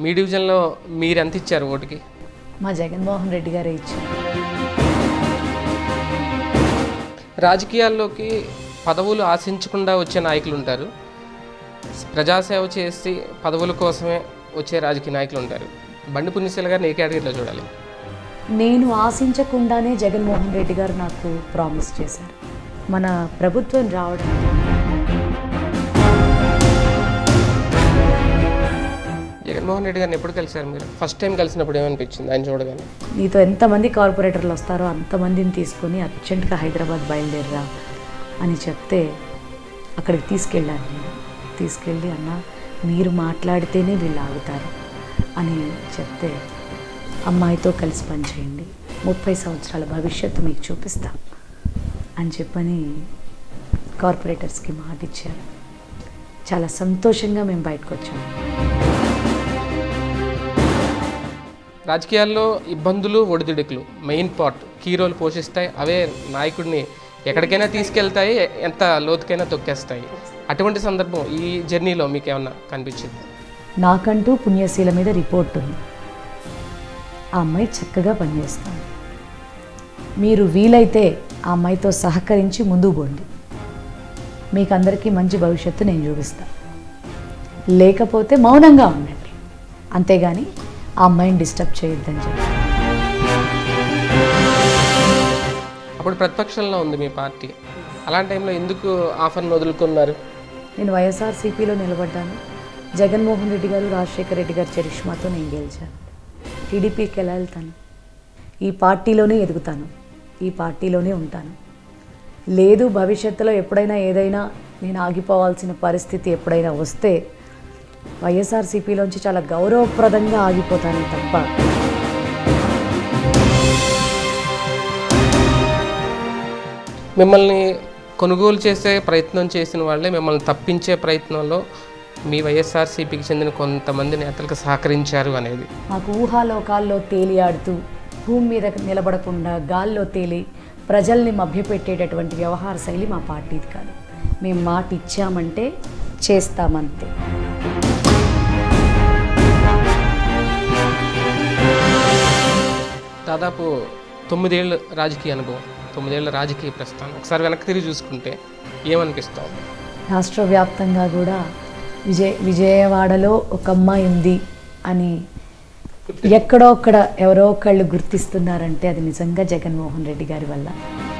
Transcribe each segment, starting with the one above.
మీ డివిజన్లో మీరు ఎంత ఇచ్చారు ఓటుకి మా జగన్మోహన్ రెడ్డి గారే ఇచ్చారు రాజకీయాల్లోకి పదవులు ఆశించకుండా వచ్చే నాయకులు ఉంటారు ప్రజాసేవ చేసి పదవుల కోసమే వచ్చే రాజకీయ నాయకులు ఉంటారు బండి పుణ్యశీల గారిని ఏ కేటగిరీలో చూడాలి నేను ఆశించకుండానే జగన్మోహన్ రెడ్డి గారు నాకు ప్రామిస్ చేశారు మన ప్రభుత్వం రావడం జగన్మోహన్ రెడ్డి గారిని ఎప్పుడు కలిశారు మీరు ఫస్ట్ టైం కలిసినప్పుడు ఏమనిపించింది ఆయన చూడగానే నీతో ఎంతమంది కార్పొరేటర్లు వస్తారో అంతమందిని తీసుకొని అర్జెంటుగా హైదరాబాద్ బయలుదేరరా అని చెప్తే అక్కడికి తీసుకెళ్ళాను నేను తీసుకెళ్ళి అన్న మీరు మాట్లాడితేనే వీళ్ళు ఆగుతారు అని చెప్తే అమ్మాయితో కలిసి పనిచేయండి ముప్పై సంవత్సరాల భవిష్యత్తు మీకు చూపిస్తా అని చెప్పని కార్పొరేటర్స్కి మాట ఇచ్చారు చాలా సంతోషంగా మేము బయటకు వచ్చాము రాజకీయాల్లో ఇబ్బందులు ఒడిదుడుకులు మెయిన్ పార్ట్ కీ రోల్ పోషిస్తాయి అవే నాయకుడిని ఎక్కడికైనా తీసుకెళ్తాయి ఎంత లోతుకైనా తొక్కేస్తాయి అటువంటి సందర్భం ఈ జర్నీలో మీకు ఏమన్నా కనిపించింది నాకంటూ పుణ్యశీల మీద రిపోర్ట్ ఉంది ఆ అమ్మాయి చక్కగా పనిచేస్తుంది మీరు వీలైతే ఆ అమ్మాయితో సహకరించి ముందుకు పోండి మీకు అందరికీ మంచి భవిష్యత్తు నేను చూపిస్తా లేకపోతే మౌనంగా ఉండండి అంతేగాని ఆ అమ్మాయిని డిస్టర్బ్ చేయొద్దని చెప్పి అప్పుడు ప్రతిపక్షంలో ఉంది మీ పార్టీ అలాంటి టైంలో ఎందుకు ఆఫర్ను వదులుకున్నారు నేను వైఎస్ఆర్సీపీలో నిలబడ్డాను జగన్మోహన్ రెడ్డి గారు రాజశేఖర రెడ్డి గారి చరిష్మాతో నేను గెలిచాను టీడీపీకి ఎలా వెళ్తాను ఈ పార్టీలోనే ఎదుగుతాను ఈ పార్టీలోనే ఉంటాను లేదు భవిష్యత్తులో ఎప్పుడైనా ఏదైనా నేను ఆగిపోవాల్సిన పరిస్థితి ఎప్పుడైనా వస్తే వైఎస్ఆర్సీపీలోంచి చాలా గౌరవప్రదంగా ఆగిపోతాను తప్ప మిమ్మల్ని కొనుగోలు చేసే ప్రయత్నం చేసిన వాళ్ళే మిమ్మల్ని తప్పించే ప్రయత్నంలో మీ వైఎస్ఆర్సీపీకి చెందిన కొంతమంది నేతలకు సహకరించారు అనేది మాకు ఊహాలోకాల్లో తేలియాడుతూ భూమి మీద నిలబడకుండా గాల్లో తేలి ప్రజల్ని మభ్యపెట్టేటటువంటి వ్యవహార శైలి మా పార్టీది కాదు మేము మాట ఇచ్చామంటే చేస్తామంతే దాదాపు తొమ్మిదేళ్ళ రాజకీయ అనుభవం తొమ్మిదేళ్ల రాజకీయ ప్రస్థానం ఒకసారి వెనక్కి తిరిగి చూసుకుంటే ఏమనిపిస్తాం రాష్ట్ర వ్యాప్తంగా కూడా విజయ విజయవాడలో ఒక అమ్మాయి ఉంది అని ఎక్కడో ఒక్కడ ఎవరో ఒకళ్ళు గుర్తిస్తున్నారంటే అది నిజంగా జగన్మోహన్ రెడ్డి గారి వల్ల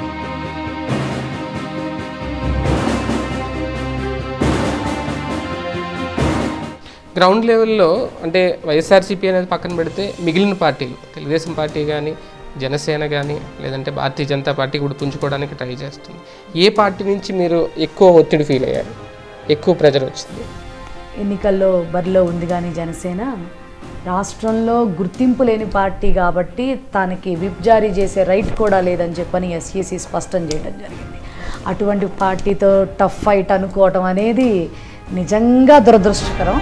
గ్రౌండ్ లెవెల్లో అంటే వైఎస్ఆర్సీపీ అనేది పక్కన పెడితే మిగిలిన పార్టీలు తెలుగుదేశం పార్టీ కానీ జనసేన కానీ లేదంటే భారతీయ జనతా పార్టీ కూడా పుంజుకోవడానికి ట్రై చేస్తుంది ఏ పార్టీ నుంచి మీరు ఎక్కువ ఒత్తిడి ఫీల్ అయ్యారు ఎక్కువ ప్రెజర్ వచ్చింది ఎన్నికల్లో బరిలో ఉంది కానీ జనసేన రాష్ట్రంలో గుర్తింపు లేని పార్టీ కాబట్టి తనకి విప్ జారీ చేసే రైట్ కూడా లేదని చెప్పని ఎస్ఈసి స్పష్టం చేయడం జరిగింది అటువంటి పార్టీతో టఫ్ ఫైట్ అనుకోవటం అనేది నిజంగా దురదృష్టకరం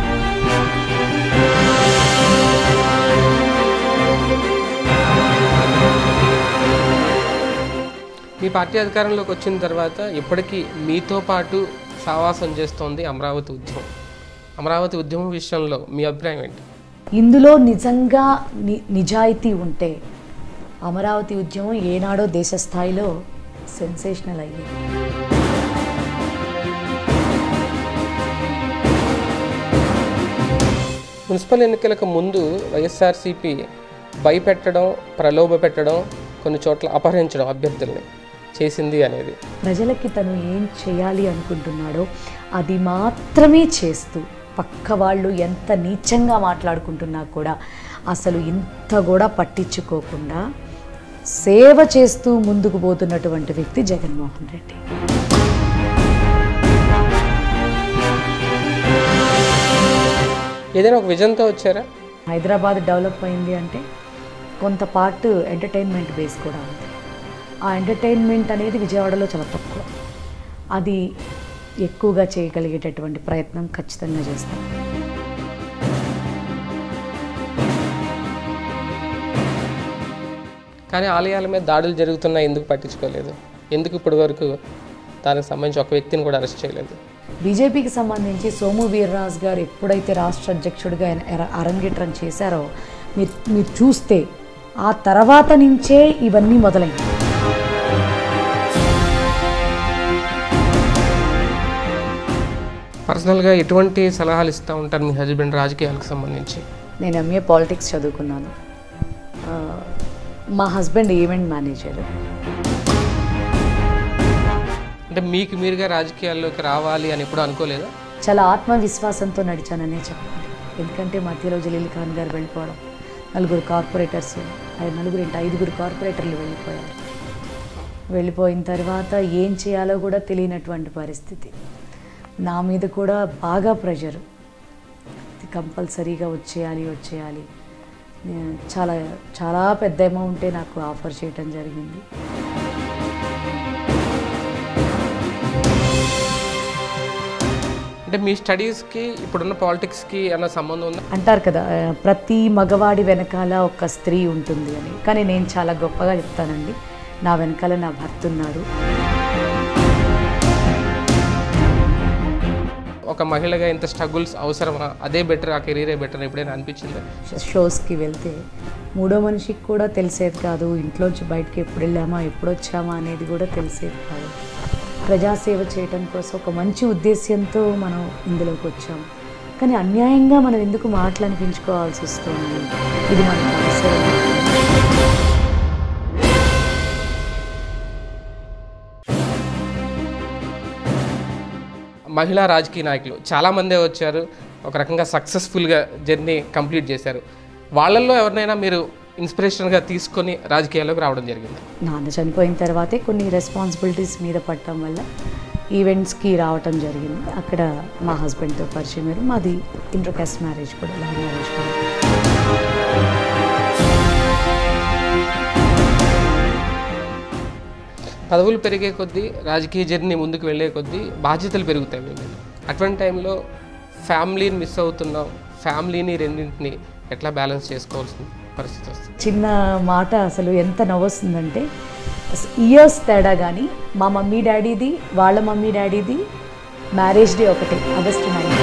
మీ పార్టీ అధికారంలోకి వచ్చిన తర్వాత ఇప్పటికీ మీతో పాటు సావాసం చేస్తోంది అమరావతి ఉద్యమం అమరావతి ఉద్యమం విషయంలో మీ అభిప్రాయం ఏంటి ఇందులో నిజంగా ని నిజాయితీ ఉంటే అమరావతి ఉద్యమం ఏనాడో దేశ స్థాయిలో సెన్సేషనల్ అయ్యేది మున్సిపల్ ఎన్నికలకు ముందు వైఎస్ఆర్సీపీ భయపెట్టడం ప్రలోభ పెట్టడం కొన్ని చోట్ల అపహరించడం అభ్యర్థుల్ని చేసింది అనేది ప్రజలకి తను ఏం చేయాలి అనుకుంటున్నాడో అది మాత్రమే చేస్తూ పక్క వాళ్ళు ఎంత నీచంగా మాట్లాడుకుంటున్నా కూడా అసలు ఇంత కూడా పట్టించుకోకుండా సేవ చేస్తూ ముందుకు పోతున్నటువంటి వ్యక్తి జగన్మోహన్ రెడ్డి ఏదైనా ఒక విజన్తో వచ్చారా హైదరాబాద్ డెవలప్ అయింది అంటే కొంత పార్ట్ ఎంటర్టైన్మెంట్ బేస్ కూడా ఉంది ఆ ఎంటర్టైన్మెంట్ అనేది విజయవాడలో చాలా తక్కువ అది ఎక్కువగా చేయగలిగేటటువంటి ప్రయత్నం ఖచ్చితంగా చేస్తాం కానీ ఆలయాల మీద దాడులు జరుగుతున్నాయి ఎందుకు పట్టించుకోలేదు ఎందుకు ఇప్పటి వరకు దానికి సంబంధించి ఒక వ్యక్తిని కూడా అరెస్ట్ చేయలేదు బీజేపీకి సంబంధించి సోము వీర్రాజు గారు ఎప్పుడైతే రాష్ట్ర అధ్యక్షుడిగా ఆయన ఎర- అరంగేట్రం చేశారో మీరు మీరు చూస్తే ఆ తర్వాత నుంచే ఇవన్నీ మొదలైంది పర్సనల్గా ఎటువంటి సలహాలు ఇస్తూ ఉంటారు మీ హస్బెండ్ రాజకీయాలకు సంబంధించి నేను ఎంఏ పాలిటిక్స్ చదువుకున్నాను ఆ, మా హస్బెండ్ ఈవెంట్ మేనేజర్ అంటే మీకు మీరుగా రాజకీయాల్లోకి రావాలి అని ఎప్పుడు అనుకోలేదా చాలా ఆత్మవిశ్వాసంతో నడిచాననే చెప్పాలి ఎందుకంటే మధ్యలో జలీల్ ఖాన్ గారు వెళ్ళిపోవడం నలుగురు కార్పొరేటర్స్ ఐ- నలుగురు ఏంటి ఐదుగురు కార్పొరేటర్లు వెళ్ళిపోయారు వెళ్ళిపోయిన తర్వాత ఏం చేయాలో కూడా తెలియనటువంటి పరిస్థితి నా మీద కూడా బాగా ప్రెషర్ కంపల్సరీగా వచ్చేయాలి వచ్చేయాలి నేను చాలా చాలా పెద్ద అమౌంటే నాకు ఆఫర్ చేయటం జరిగింది అంటే మీ స్టడీస్కి ఇప్పుడున్న పాలిటిక్స్కి ఏమైనా సంబంధం ఉందా అంటారు కదా ఆ, ప్రతి మగవాడి వెనకాల ఒక స్త్రీ ఉంటుంది అని కానీ నేను చాలా గొప్పగా చెప్తానండి నా వెనకాల నా భర్త ఉన్నారు ఒక మహిళగా ఇంత స్ట్రగుల్స్ అవసరమా అదే బెటర్ ఆ కెరీరే బెటర్ ఎప్పుడైనా అనిపించిందా షోస్కి వెళ్తే మూడో మనిషికి కూడా తెలిసేది కాదు ఇంట్లోంచి బయటకి ఎప్పుడు వెళ్ళామా ఎప్పుడు వచ్చామా అనేది కూడా తెలిసేది కాదు ప్రజాసేవ చేయటం కోసం ఒక మంచి ఉద్దేశ్యంతో మనం ఇందులోకి వచ్చాము కానీ అన్యాయంగా మనం ఎందుకు మాటలు అనిపించుకోవాల్సి వస్తుంది ఇది మనకు అవసరం మహిళా రాజకీయ నాయకులు చాలామందే వచ్చారు ఒక రకంగా సక్సెస్ఫుల్గా జర్నీ కంప్లీట్ చేశారు వాళ్ళల్లో ఎవరినైనా మీరు ఇన్స్పిరేషన్గా తీసుకొని రాజకీయాల్లోకి రావడం జరిగింది నాన్న చనిపోయిన తర్వాతే కొన్ని రెస్పాన్సిబిలిటీస్ మీద పడటం వల్ల ఈవెంట్స్కి రావటం జరిగింది అక్కడ మా హస్బెండ్తో పరిచయం అయ్యారు మాది ఇంటర్ కాస్ట్ మ్యారేజ్ కూడా లవ్ మ్యారేజ్ కూడా పదవులు పెరిగే కొద్దీ రాజకీయ జర్నీ ముందుకు వెళ్ళే కొద్దీ బాధ్యతలు పెరుగుతాయి మీ మీద అటువంటి టైంలో ఫ్యామిలీని మిస్ అవుతున్నాం ఫ్యామిలీని రెండింటిని ఎట్లా బ్యాలెన్స్ చేసుకోవాల్సిన పరిస్థితి వస్తుంది చిన్న మాట అసలు ఎంత నవ్వొస్తుందంటే ఇయర్స్ తేడా కానీ మా మమ్మీ డాడీది వాళ్ళ మమ్మీ డాడీది మ్యారేజ్ డే ఒకటి ఆగస్టు నైన్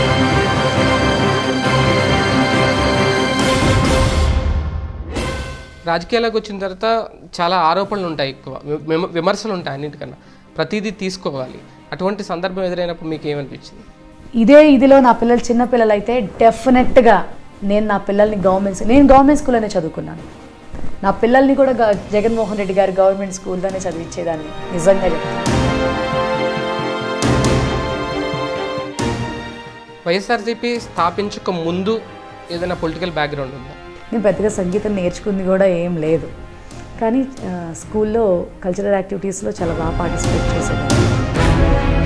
రాజకీయాలకు వచ్చిన తర్వాత చాలా ఆరోపణలు ఉంటాయి ఎక్కువ విమ- విమర్శలు ఉంటాయి అన్నిటికన్నా ప్రతిదీ తీసుకోవాలి అటువంటి సందర్భం ఎదురైనప్పుడు మీకు ఏమనిపించింది ఇదే ఇదిలో నా పిల్లలు చిన్న పిల్లలు అయితే డెఫినెట్గా నేను నా పిల్లల్ని గవర్నమెంట్ నేను గవర్నమెంట్ స్కూల్లోనే చదువుకున్నాను నా పిల్లల్ని కూడా గ- జగన్మోహన్ రెడ్డి గారు గవర్నమెంట్ స్కూల్లోనే చదివించేదాన్ని నిజంగా చెప్తాను వైఎస్ఆర్సీపీ స్థాపించక ముందు ఏదైనా పొలిటికల్ బ్యాక్గ్రౌండ్ ఉందా నేను పెద్దగా సంగీతం నేర్చుకుంది కూడా ఏం లేదు కానీ ఆ, స్కూల్లో కల్చరల్ యాక్టివిటీస్లో చాలా బాగా పార్టిసిపేట్ చేసేదాన్ని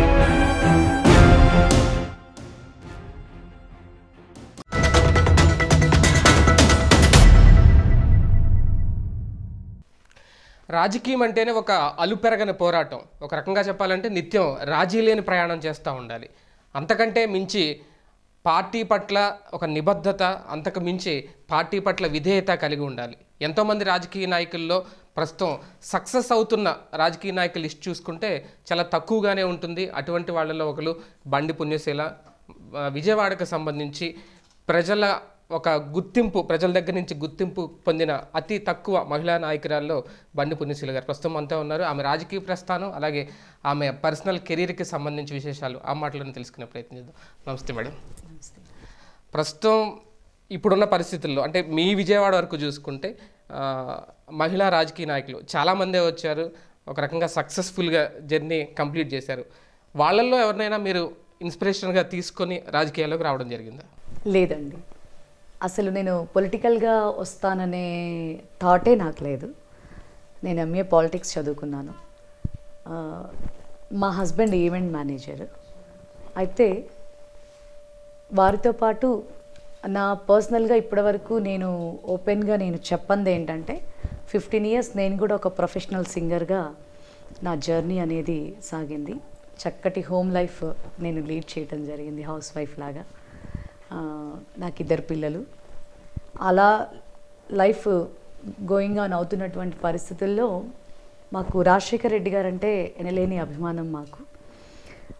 రాజకీయం అంటేనే ఒక అలుపెరగని పోరాటం ఒక రకంగా చెప్పాలంటే నిత్యం రాజీ లేని ప్రయాణం చేస్తూ ఉండాలి అంతకంటే మించి పార్టీ పట్ల ఒక నిబద్ధత అంతకు మించి పార్టీ పట్ల విధేయత కలిగి ఉండాలి ఎంతోమంది రాజకీయ నాయకుల్లో ప్రస్తుతం సక్సెస్ అవుతున్న రాజకీయ నాయకుల లిస్ట్ చూసుకుంటే చాలా తక్కువగానే ఉంటుంది అటువంటి వాళ్ళలో ఒకరు బండి పుణ్యశీల ఆ, విజయవాడకు సంబంధించి ప్రజల ఒక గుర్తింపు ప్రజల దగ్గర నుంచి గుర్తింపు పొందిన అతి తక్కువ మహిళా నాయకురాల్లో బండి పుణ్యశీల గారు ప్రస్తుతం అంతా ఉన్నారు ఆమె రాజకీయ ప్రస్థానం అలాగే ఆమె పర్సనల్ కెరీర్కి సంబంధించి విశేషాలు ఆ మాటలను తెలుసుకునే ప్రయత్నం చేద్దాం నమస్తే మేడం ప్రస్తుతం ఇప్పుడున్న పరిస్థితుల్లో అంటే మీ విజయవాడ వరకు చూసుకుంటే ఆ, మహిళా రాజకీయ నాయకులు చాలామందే వచ్చారు ఒక రకంగా సక్సెస్ఫుల్గా జర్నీ కంప్లీట్ చేశారు వాళ్ళల్లో ఎవరినైనా మీరు ఇన్స్పిరేషన్గా తీసుకొని రాజకీయాల్లోకి రావడం జరిగిందా లేదండి అసలు నేను పొలిటికల్గా వస్తాననే థాటే నాకు లేదు నేను ఎంఏ పాలిటిక్స్ చదువుకున్నాను ఆ, మా హస్బెండ్ ఈవెంట్ మేనేజర్ అయితే వారితో పాటు నా పర్సనల్గా ఇప్పటివరకు నేను ఓపెన్గా నేను చెప్పంది ఏంటంటే ఫిఫ్టీన్ ఇయర్స్ నేను కూడా ఒక ప్రొఫెషనల్ సింగర్గా నా జర్నీ అనేది సాగింది చక్కటి హోమ్ లైఫ్ నేను లీడ్ చేయటం జరిగింది హౌస్ వైఫ్ లాగా ఆ, నాకు ఇద్దరు పిల్లలు అలా లైఫ్ గోయింగ్ ఆన్ అవుతున్నటువంటి పరిస్థితుల్లో మాకు రాజశేఖర్ రెడ్డి గారు అంటే ఎనలేని అభిమానం మాకు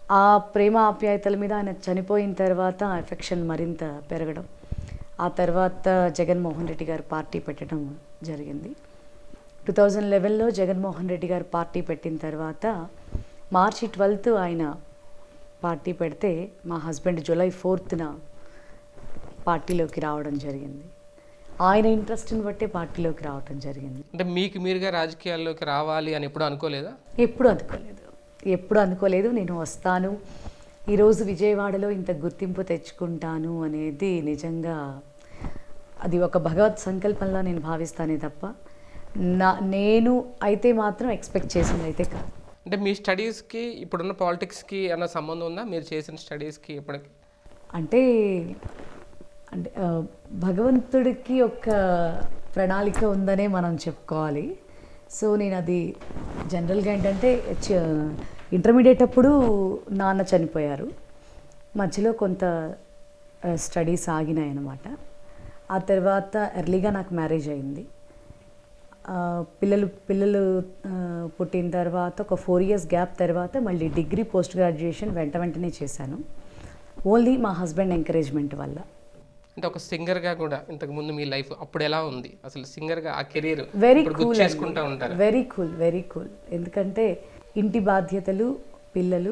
ఆ ప్రేమ ఆప్యాయతల మీద ఆయన చనిపోయిన తర్వాత ఎఫెక్షన్ మరింత పెరగడం ఆ తర్వాత జగన్మోహన్ రెడ్డి గారు పార్టీ పెట్టడం జరిగింది టూ థౌజండ్ లెవెన్లో జగన్మోహన్ రెడ్డి గారు పార్టీ పెట్టిన తర్వాత మార్చి ట్వెల్త్ ఆయన పార్టీ పెడితే మా హస్బెండ్ జూలై ఫోర్త్న పార్టీలోకి రావడం జరిగింది ఆయన ఇంట్రెస్ట్ని బట్టి పార్టీలోకి రావడం జరిగింది అంటే మీకు మీరుగా రాజకీయాల్లోకి రావాలి అని ఎప్పుడు అనుకోలేదా ఎప్పుడు అనుకోలేదు ఎప్పుడు అనుకోలేదు నేను వస్తాను ఈరోజు విజయవాడలో ఇంత గుర్తింపు తెచ్చుకుంటాను అనేది నిజంగా అది ఒక భగవత్ సంకల్పంలో నేను భావిస్తానే తప్ప నా నేను అయితే మాత్రం ఎక్స్పెక్ట్ చేసింది అయితే కాదు అంటే మీ స్టడీస్కి ఇప్పుడున్న పాలిటిక్స్కి ఏమైనా సంబంధం ఉందా మీరు చేసిన స్టడీస్కి ఇప్పటికి అంటే అంటే ఆ, భగవంతుడికి ఒక ప్రణాళిక ఉందనే మనం చెప్పుకోవాలి సో నేను అది జనరల్గా ఏంటంటే చ- ఇంటర్మీడియట్ అప్పుడు నాన్న చనిపోయారు మధ్యలో కొంత స్టడీస్ ఆగినాయి అన్నమాట ఆ తర్వాత ఎర్లీగా నాకు మ్యారేజ్ అయింది ఆ, పిల్లలు పిల్లలు ఆ, పుట్టిన తర్వాత ఒక ఫోర్ ఇయర్స్ గ్యాప్ తర్వాత మళ్ళీ డిగ్రీ పోస్ట్ గ్రాడ్యుయేషన్ వెంట వెంటనే చేశాను ఓన్లీ మా హస్బెండ్ ఎంకరేజ్మెంట్ వల్ల అంటే ఒక సింగర్గా కూడా ఇంతకు ముందు మీ లైఫ్ అప్పుడు ఎలా ఉంది అసలు సింగర్గా ఆ కెరీర్ వెరీ ఇప్పుడు గుర్తు కూల్ చేసుకుంటా ఉంటారు వెరీ కూల్ వెరీ కూల్ ఎందుకంటే ఇంటి బాధ్యతలు పిల్లలు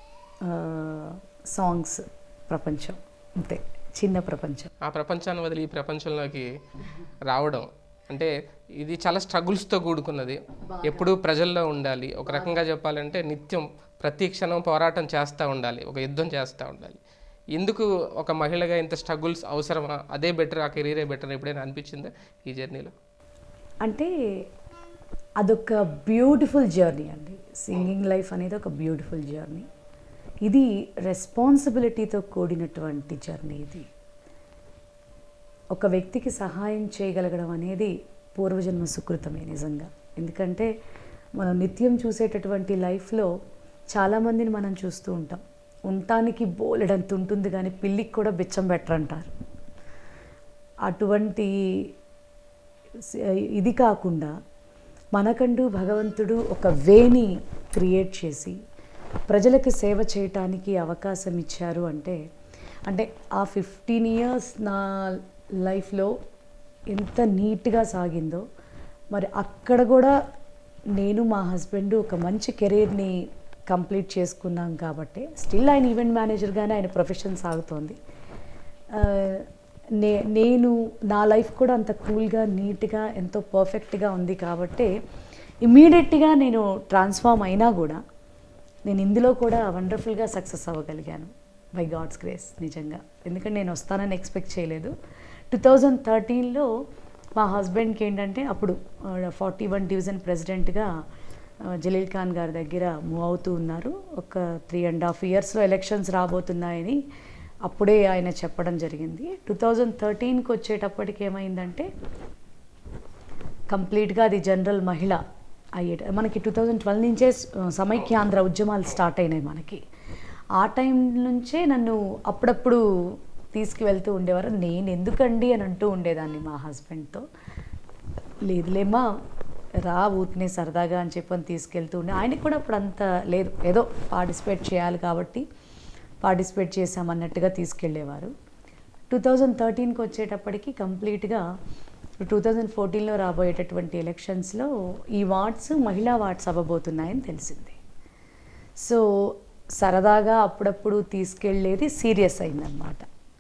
సాంగ్స్ ప్రపంచం అంతే చిన్న ప్రపంచం ఆ ప్రపంచాన్ని వదిలి ఈ ప్రపంచంలోకి రావడం అంటే ఇది చాలా స్ట్రగుల్స్తో కూడుకున్నది ఎప్పుడూ ప్రజల్లో ఉండాలి ఒక రకంగా చెప్పాలంటే నిత్యం ప్రతి క్షణం పోరాటం చేస్తూ ఉండాలి ఒక యుద్ధం చేస్తూ ఉండాలి ఎందుకు ఒక మహిళగా ఇంత స్ట్రగుల్స్ అవసరమా అదే బెటర్ ఆ కెరీరే బెటర్ ఎప్పుడైనా అనిపించిందా ఈ జర్నీలో అంటే అదొక బ్యూటిఫుల్ జర్నీ అండి సింగింగ్ లైఫ్ అనేది ఒక బ్యూటిఫుల్ జర్నీ ఇది రెస్పాన్సిబిలిటీతో కూడినటువంటి జర్నీ ఇది ఒక వ్యక్తికి సహాయం చేయగలగడం అనేది పూర్వజన్మ సుకృతమే నిజంగా ఎందుకంటే మనం నిత్యం చూసేటటువంటి లైఫ్లో చాలామందిని మనం చూస్తూ ఉంటాం ఉండటానికి బోలెడంత ఉంటుంది కానీ పిల్లికి కూడా బిచ్చం పెట్టరంటారు అటువంటి స- ఇది కాకుండా మనకంటూ భగవంతుడు ఒక వేని క్రియేట్ చేసి ప్రజలకు సేవ చేయటానికి అవకాశం ఇచ్చారు అంటే అంటే ఆ ఫిఫ్టీన్ ఇయర్స్ నా లైఫ్లో ఎంత నీట్గా సాగిందో మరి అక్కడ కూడా నేను మా హస్బెండ్ ఒక మంచి కెరీర్ని కంప్లీట్ చేసుకున్నాం కాబట్టి స్టిల్ ఆయన ఈవెంట్ మేనేజర్గానే ఆయన ప్రొఫెషన్ సాగుతోంది ఆ, నే నేను నా లైఫ్ కూడా అంత కూల్గా నీట్గా ఎంతో పర్ఫెక్ట్గా ఉంది కాబట్టి ఇమ్మీడియట్గా నేను ట్రాన్స్ఫార్మ్ అయినా కూడా నేను ఇందులో కూడా వండర్ఫుల్గా సక్సెస్ అవ్వగలిగాను బై గాడ్స్ గ్రేస్ నిజంగా ఎందుకంటే నేను వస్తానని ఎక్స్పెక్ట్ చేయలేదు టూ థౌజండ్ థర్టీన్లో మా హస్బెండ్కి ఏంటంటే అప్పుడు ఫార్టీ వన్ డివిజన్ ప్రెసిడెంట్గా జలీల్ ఖాన్ గారి దగ్గర మూవ్ అవుతూ ఉన్నారు ఒక త్రీ అండ్ హాఫ్ ఇయర్స్లో ఎలక్షన్స్ రాబోతున్నాయని అప్పుడే ఆయన చెప్పడం జరిగింది టూ థౌజండ్ థర్టీన్కి వచ్చేటప్పటికి ఏమైందంటే కంప్లీట్గా అది జనరల్ మహిళ అయ్యేట మనకి టూ థౌజండ్ ట్వెల్వ్ నుంచే స- సమైక్యాంధ్ర ఉద్యమాలు స్టార్ట్ అయినాయి మనకి ఆ టైం నుంచే నన్ను అప్పుడప్పుడు తీసుకువెళ్తూ ఉండేవారు నేను ఎందుకండి అని అంటూ ఉండేదాన్ని మా హస్బెండ్తో లేదులేమా రా ఊరికనే సరదాగా అని చెప్పని తీసుకెళ్తూ ఉండే ఆయనకి కూడా అప్పుడు అంత లేదు ఏదో పార్టిసిపేట్ చేయాలి కాబట్టి పార్టిసిపేట్ చేసామన్నట్టుగా తీసుకెళ్ళేవారు టూ థౌజండ్ థర్టీన్కి వచ్చేటప్పటికి కంప్లీట్గా టూ థౌజండ్ ఫోర్టీన్లో రాబోయేటటువంటి ఎలక్షన్స్లో ఈ వార్డ్స్ మహిళా వార్డ్స్ అవ్వబోతున్నాయని తెలిసింది సో సరదాగా అప్పుడప్పుడు తీసుకెళ్ళేది సీరియస్ అయిందనమాట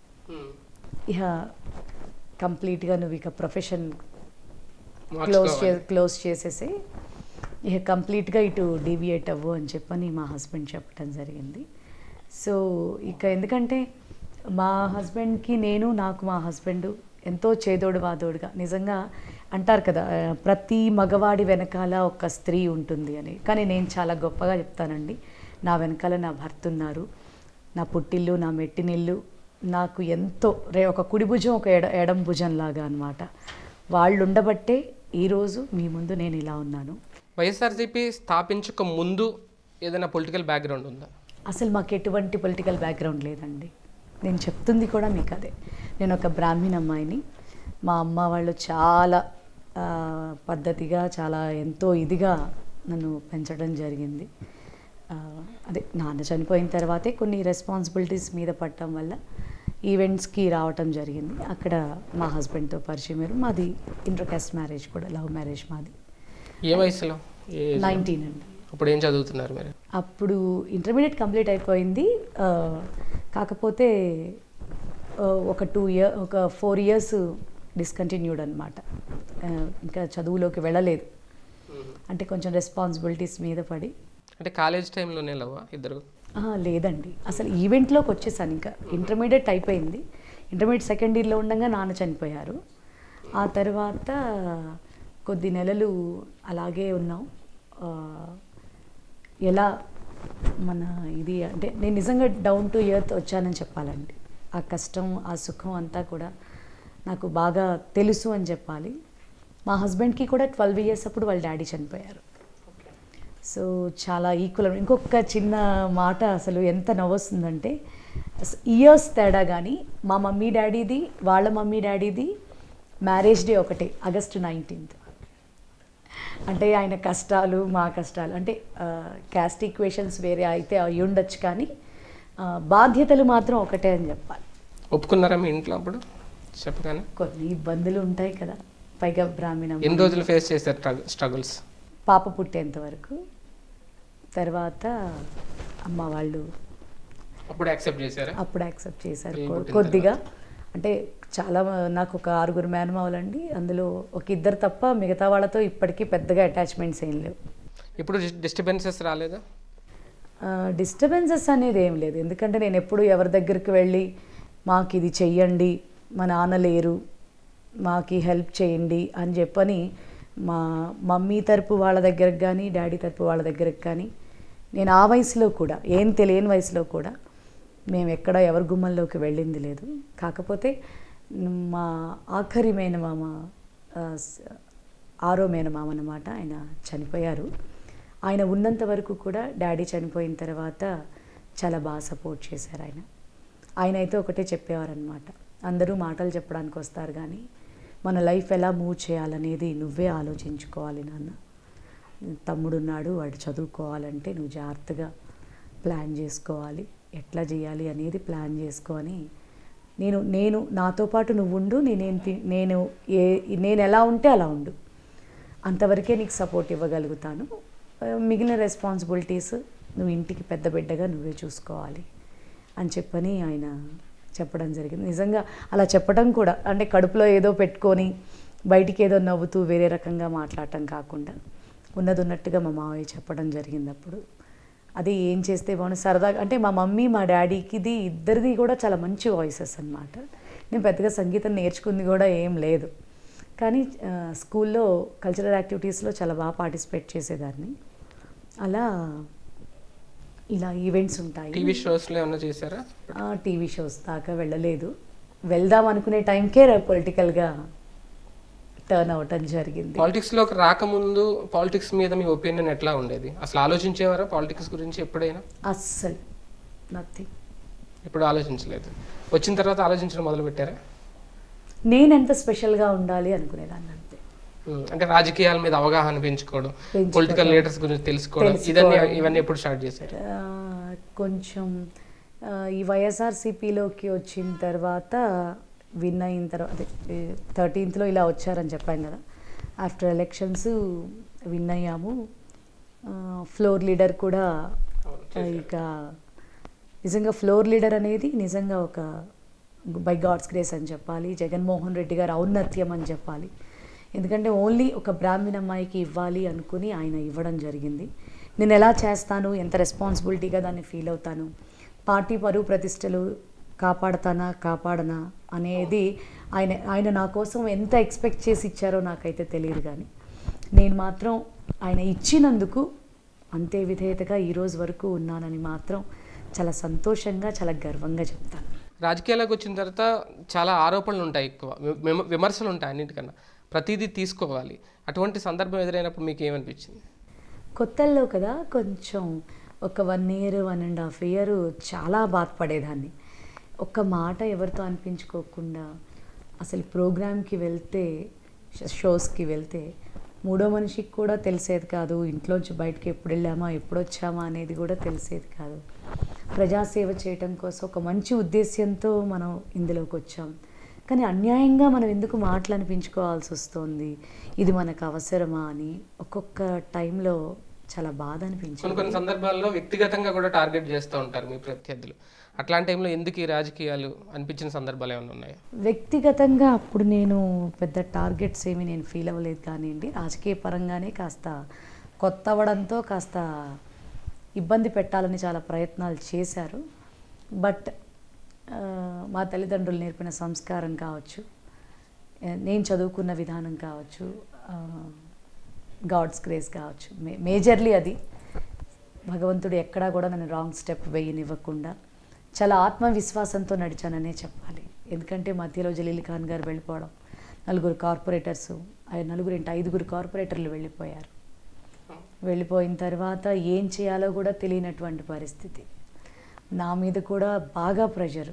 ఇక కంప్లీట్గా నువ్వు ఇక ప్రొఫెషన్ క్లోజ్ చే క్లోజ్ చేసేసి ఇక కంప్లీట్గా ఇటు డీవియేట్ అవ్వు అని చెప్పని మా హస్బెండ్ చెప్పడం జరిగింది సో ఇక ఎందుకంటే మా హస్బెండ్కి నేను నాకు మా హస్బెండ్ ఎంతో చేదోడు వాదోడుగా నిజంగా అంటారు కదా ఆ, ప్రతి మగవాడి వెనకాల ఒక స్త్రీ ఉంటుంది అని కానీ నేను చాలా గొప్పగా చెప్తానండి నా వెనకాల నా భర్త ఉన్నారు నా పుట్టిల్లు నా మెట్టినిల్లు నాకు ఎంతో రే ఒక కుడి భుజం ఒక ఎడ ఎడం భుజం లాగా అనమాట వాళ్ళు ఉండబట్టే ఈరోజు మీ ముందు నేను ఇలా ఉన్నాను వైఎస్ఆర్సీపీ స్థాపించక ముందు ఏదైనా పొలిటికల్ బ్యాక్గ్రౌండ్ ఉందా అసలు మాకు ఎటువంటి పొలిటికల్ బ్యాక్గ్రౌండ్ లేదండి నేను చెప్తుంది కూడా మీకు అదే నేను ఒక బ్రాహ్మణ అమ్మాయిని మా అమ్మ వాళ్ళు చాలా ఆ, పద్ధతిగా చాలా ఎంతో ఇదిగా నన్ను పెంచడం జరిగింది ఆ, అదే నాన్న చనిపోయిన తర్వాతే కొన్ని రెస్పాన్సిబిలిటీస్ మీద పడటం వల్ల ఈవెంట్స్కి రావటం జరిగింది అక్కడ మా హస్బెండ్తో పరిచయం అయ్యారు మాది ఇంటర్ కాస్ట్ మ్యారేజ్ కూడా లవ్ మ్యారేజ్ మాది ఏ వయసులో ఏ age లో? నైన్టీన్ అండి అప్పుడు ఏం చదువుతున్నారు మీరు అప్పుడు ఇంటర్మీడియట్ కంప్లీట్ అయిపోయింది ఆ, కాకపోతే ఆ, ఒక టూ ఇయర్ ఒక ఫోర్ ఇయర్స్ డిస్కంటిన్యూడ్ అనమాట ఇంకా చదువులోకి వెళ్ళలేదు అంటే కొంచెం రెస్పాన్సిబిలిటీస్ మీద పడి అంటే కాలేజ్ టైంలోనే లవ్వా ఇద్దరు ఆహా, లేదండి అసలు ఈవెంట్లోకి వచ్చేసాను ఇంకా ఇంటర్మీడియట్ అయిపోయింది ఇంటర్మీడియట్ సెకండ్ ఇయర్లో ఉండగా నాన్న చనిపోయారు ఆ తర్వాత కొద్ది నెలలు అలాగే ఉన్నాం ఆ, ఎలా మన ఇది అంటే నేను నిజంగా డౌన్ టు ఎర్త్ వచ్చానని చెప్పాలండి ఆ కష్టం ఆ సుఖం అంతా కూడా నాకు బాగా తెలుసు అని చెప్పాలి మా హస్బెండ్కి కూడా ట్వెల్వ్ ఇయర్స్ అప్పుడు వాళ్ళ డాడీ చనిపోయారు సో చాలా ఈక్వల్ ఇంకొక చిన్న మాట అసలు ఎంత నవ్వొస్తుందంటే ఇయర్స్ తేడా కానీ మా మమ్మీ డాడీది వాళ్ళ మమ్మీ డాడీది మ్యారేజ్ డే ఒకటే ఆగస్టు నైన్టీన్త్ అంటే ఆయన కష్టాలు మా కష్టాలు అంటే క్యాస్ట్ ఈక్వేషన్స్ వేరే అయితే అయి ఉండొచ్చు కానీ ఆ, బాధ్యతలు మాత్రం ఒకటే అని చెప్పాలి ఒప్పుకున్నారా మీ ఇంట్లో అప్పుడు చెప్పగానే కొన్ని ఇబ్బందులు ఉంటాయి కదా పైగా బ్రాహ్మణ ఎన్ని రోజులు ఫేస్ చేశారు స్ట్రగుల్స్ పాప పుట్టేంత వరకు తర్వాత అమ్మ వాళ్ళు అప్పుడు యాక్సెప్ట్ చేశారా అప్పుడు యాక్సెప్ట్ చేశారు పిల్లలు కొ- పుట్టిన కొద్దిగా అంటే చాలా మ- నాకు ఒక ఆరుగురు మేనమావులండి అందులో ఒక ఇద్దరు తప్ప మిగతా వాళ్ళతో ఇప్పటికీ పెద్దగా అటాచ్మెంట్స్ ఏం లేవు ఇప్పుడు డిస్టర్బెన్సెస్ రాలేదా డిస్టర్బెన్సెస్ అనేది ఏం లేదు ఎందుకంటే నేను ఎప్పుడు ఎవరి దగ్గరికి వెళ్ళి మాకు ఇది చెయ్యండి మా నాన్న లేరు మాకు హెల్ప్ చేయండి అని చెప్పని మా మమ్మీ తరపు వాళ్ళ దగ్గరకు కానీ డాడీ తరపు వాళ్ళ దగ్గరకు కానీ నేను ఆ వయసులో కూడా ఏం తెలియని వయసులో కూడా మేము ఎక్కడ ఎవరి గుమ్మంలోకి వెళ్ళింది లేదు కాకపోతే మా ఆఖరి మేనమామ ఆ, స- ఆరో మేనమామ అన్నమాట ఆయన చనిపోయారు ఆయన ఉన్నంత వరకు కూడా డాడీ చనిపోయిన తర్వాత చాలా బాగా సపోర్ట్ చేశారు ఆయన ఆయన అయితే ఒకటే చెప్పేవారనమాట అందరూ మాటలు చెప్పడానికి వస్తారు కానీ మన లైఫ్ ఎలా మూవ్ చేయాలనేది నువ్వే ఆలోచించుకోవాలి నాన్న తమ్ముడున్నాడు వాడు చదువుకోవాలంటే నువ్వు జాగ్రత్తగా ప్లాన్ చేసుకోవాలి ఎట్లా చేయాలి అనేది ప్లాన్ చేసుకొని నేను నేను నాతో పాటు నువ్వు ఉండు నేనేం తి- నేను ఏ నేను ఎలా ఉంటే అలా ఉండు అంతవరకే నీకు సపోర్ట్ ఇవ్వగలుగుతాను ఆ, మిగిలిన రెస్పాన్సిబిలిటీస్ నువ్వు ఇంటికి పెద్ద బిడ్డగా నువ్వే చూసుకోవాలి అని చెప్పని ఆయన చెప్పడం జరిగింది నిజంగా అలా చెప్పడం కూడా అంటే కడుపులో ఏదో పెట్టుకొని బయటికి ఏదో నవ్వుతూ వేరే రకంగా మాట్లాడటం కాకుండా ఉన్నది ఉన్నట్టుగా మా మావయ్య చెప్పడం జరిగింది అప్పుడు అది ఏం చేస్తే బాగుంది సరదాగా అంటే మా మమ్మీ మా డాడీకిది ఇద్దరిది కూడా చాలా మంచి వాయిసెస్ అన్నమాట నేను పెద్దగా సంగీతం నేర్చుకుంది కూడా ఏం లేదు కానీ ఆ, స్కూల్లో కల్చరల్ యాక్టివిటీస్లో చాలా బాగా పార్టిసిపేట్ చేసేదాన్ని అలా ఇలా ఈవెంట్స్ ఉంటాయి టీవీ షోస్లో ఏమైనా చేశారా టీవీ షోస్ దాకా వెళ్ళలేదు వెళ్దాం అనుకునే టైంకే పొలిటికల్గా టర్న్ అవటం జరిగింది పాలిటిక్స్లోకి రాకముందు పాలిటిక్స్ మీద మీ ఒపీనియన్ ఎట్లా ఉండేది అసలు ఆలోచించేవారా పాలిటిక్స్ గురించి ఎప్పుడైనా అస్సలు నథింగ్ ఎప్పుడు ఆలోచించలేదు వచ్చిన తర్వాత ఆలోచించడం మొదలు పెట్టారా నేను ఎంత స్పెషల్గా ఉండాలి అనుకునేదాన్ని అంతే ఉమ్, అంటే రాజకీయాల మీద అవగాహన పెంచుకోవడం పెంచుకోవడం. పొలిటికల్ లీడర్స్ గురించి తెలుసుకోవడం తెలుసుకోవడం. ఇవన్నీ ఇవన్నీ ఎప్పుడు స్టార్ట్ చేశారు ఆ, కొంచెం ఆ, ఈ వైఎస్ఆర్సీపీలోకి వచ్చిన తర్వాత విన్ అయిన తర్వాత థర్టీన్త్లో ఇలా వచ్చారని చెప్పాను కదా ఆఫ్టర్ ఎలక్షన్స్ విన్ అయ్యాము ఫ్లోర్ లీడర్ కూడా ఇక నిజంగా ఫ్లోర్ లీడర్ అనేది నిజంగా ఒక బై గాడ్స్ గ్రేస్ అని చెప్పాలి జగన్మోహన్ రెడ్డి గారు ఔన్నత్యం అని చెప్పాలి ఎందుకంటే ఓన్లీ ఒక బ్రాహ్మణ అమ్మాయికి ఇవ్వాలి అనుకుని ఆయన ఇవ్వడం జరిగింది నేను ఎలా చేస్తాను ఎంత రెస్పాన్సిబిలిటీగా దాన్ని ఫీల్ అవుతాను పార్టీ పరువు ప్రతిష్టలు కాపాడతానా కాపాడనా అనేది ఆయన ఆయన నా కోసం ఎంత ఎక్స్పెక్ట్ చేసి ఇచ్చారో నాకైతే తెలియదు కానీ నేను మాత్రం ఆయన ఇచ్చినందుకు అంతే విధేయతగా ఈ రోజు వరకు ఉన్నానని మాత్రం చాలా సంతోషంగా చాలా గర్వంగా చెప్తాను రాజకీయాలకు వచ్చిన తర్వాత చాలా ఆరోపణలు ఉంటాయి ఎక్కువ విమ- విమర్శలు ఉంటాయి అన్నిటికన్నా ప్రతిదీ తీసుకోవాలి అటువంటి సందర్భం ఎదురైనప్పుడు మీకు ఏమనిపించింది కొత్తల్లో కదా కొంచెం ఒక one year one and half year చాలా బాధపడేదాన్ని ఒక్క మాట ఎవరితో అనిపించుకోకుండా అసలు ప్రోగ్రామ్కి వెళ్తే ష- షోస్కి వెళ్తే మూడో మనిషికి కూడా తెలిసేది కాదు ఇంట్లోంచి బయటకు ఎప్పుడు వెళ్ళామా ఎప్పుడు వచ్చామా అనేది కూడా తెలిసేది కాదు ప్రజాసేవ చేయటం కోసం ఒక మంచి ఉద్దేశ్యంతో మనం ఇందులోకి వచ్చాం కానీ అన్యాయంగా మనం ఎందుకు మాటలు అనిపించుకోవాల్సి వస్తుంది ఇది మనకు అవసరమా అని ఒక్కొక్క టైంలో చాలా బాధ అనిపించింది కొన్ని కొన్ని సందర్భాల్లో వ్యక్తిగతంగా కూడా టార్గెట్ చేస్తూ ఉంటారు మీ ప్రత్యర్థులు అట్లాంటి టైంలో ఎందుకు ఈ రాజకీయాలు అనిపించిన సందర్భాలు ఏమైనా ఉన్నాయా వ్యక్తిగతంగా అప్పుడు నేను పెద్ద టార్గెట్స్ ఏమి నేను ఫీల్ అవ్వలేదు కానివ్వండి రాజకీయ పరంగానే కాస్త కొత్త అవ్వడంతో కాస్త ఇబ్బంది పెట్టాలని చాలా ప్రయత్నాలు చేశారు బట్ ఆ, మా తల్లిదండ్రులు నేర్పిన సంస్కారం కావచ్చు ఆ, నేను చదువుకున్న విధానం కావచ్చు గాడ్స్ గ్రేస్ కావచ్చు మే మేజర్లీ అది భగవంతుడు ఎక్కడా కూడా నన్ను రాంగ్ స్టెప్ వేయనివ్వకుండా చాలా ఆత్మవిశ్వాసంతో నడిచాననే చెప్పాలి ఎందుకంటే మధ్యలో జలీల్ ఖాన్ గారు వెళ్ళిపోవడం నలుగురు కార్పొరేటర్స్ నలుగురు ఏంటి ఐదుగురు కార్పొరేటర్లు వెళ్ళిపోయారు వెళ్ళిపోయిన తర్వాత ఏం చేయాలో కూడా తెలియనటువంటి పరిస్థితి నా మీద కూడా బాగా ప్రెషర్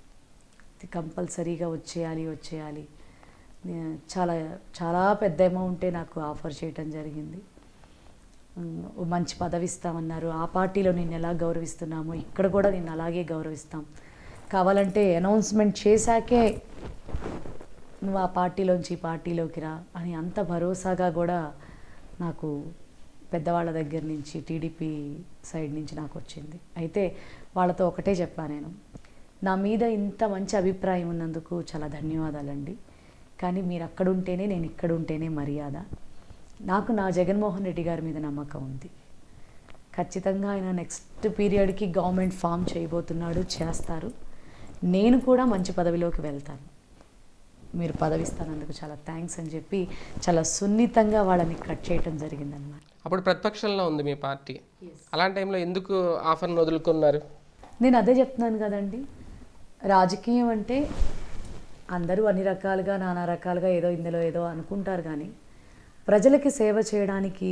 కంపల్సరీగా వచ్చేయాలి వచ్చేయాలి నే- చాలా చాలా పెద్ద అమౌంటే నాకు ఆఫర్ చేయటం జరిగింది ఉమ్, ఓ మంచి పదవి ఇస్తామన్నారు ఆ పార్టీలో నేను ఎలా గౌరవిస్తున్నామో ఇక్కడ కూడా నేను అలాగే గౌరవిస్తాం కావాలంటే అనౌన్స్మెంట్ చేశాకే నువ్వు ఆ పార్టీలోంచి ఈ పార్టీలోకి రా అని అంత భరోసాగా కూడా నాకు పెద్దవాళ్ళ దగ్గర నుంచి టీడీపీ సైడ్ నుంచి నాకు వచ్చింది అయితే వాళ్ళతో ఒకటే చెప్పా నేను నా మీద ఇంత మంచి అభిప్రాయం ఉన్నందుకు చాలా ధన్యవాదాలండి కానీ మీరు అక్కడ ఉంటేనే నేను ఇక్కడ ఉంటేనే మర్యాద నాకు నా జగన్మోహన్ రెడ్డి గారి మీద నమ్మకం ఉంది ఖచ్చితంగా ఆయన నెక్స్ట్ పీరియడ్కి గవర్నమెంట్ ఫామ్ చేయబోతున్నాడు చేస్తారు నేను కూడా మంచి పదవిలోకి వెళ్తాను మీరు పదవి ఇస్తానందుకు చాలా థ్యాంక్స్ అని చెప్పి చాలా సున్నితంగా వాళ్ళని కట్ చేయటం జరిగిందనమాట అప్పుడు ప్రతిపక్షంలో ఉంది మీ పార్టీ అలాంటి టైంలో ఎందుకు ఆఫర్ను వదులుకున్నారు నేను అదే చెప్తున్నాను కదండి రాజకీయం అంటే అందరూ అన్ని రకాలుగా నానా రకాలుగా ఏదో ఇందులో ఏదో అనుకుంటారు కానీ ప్రజలకి సేవ చేయడానికి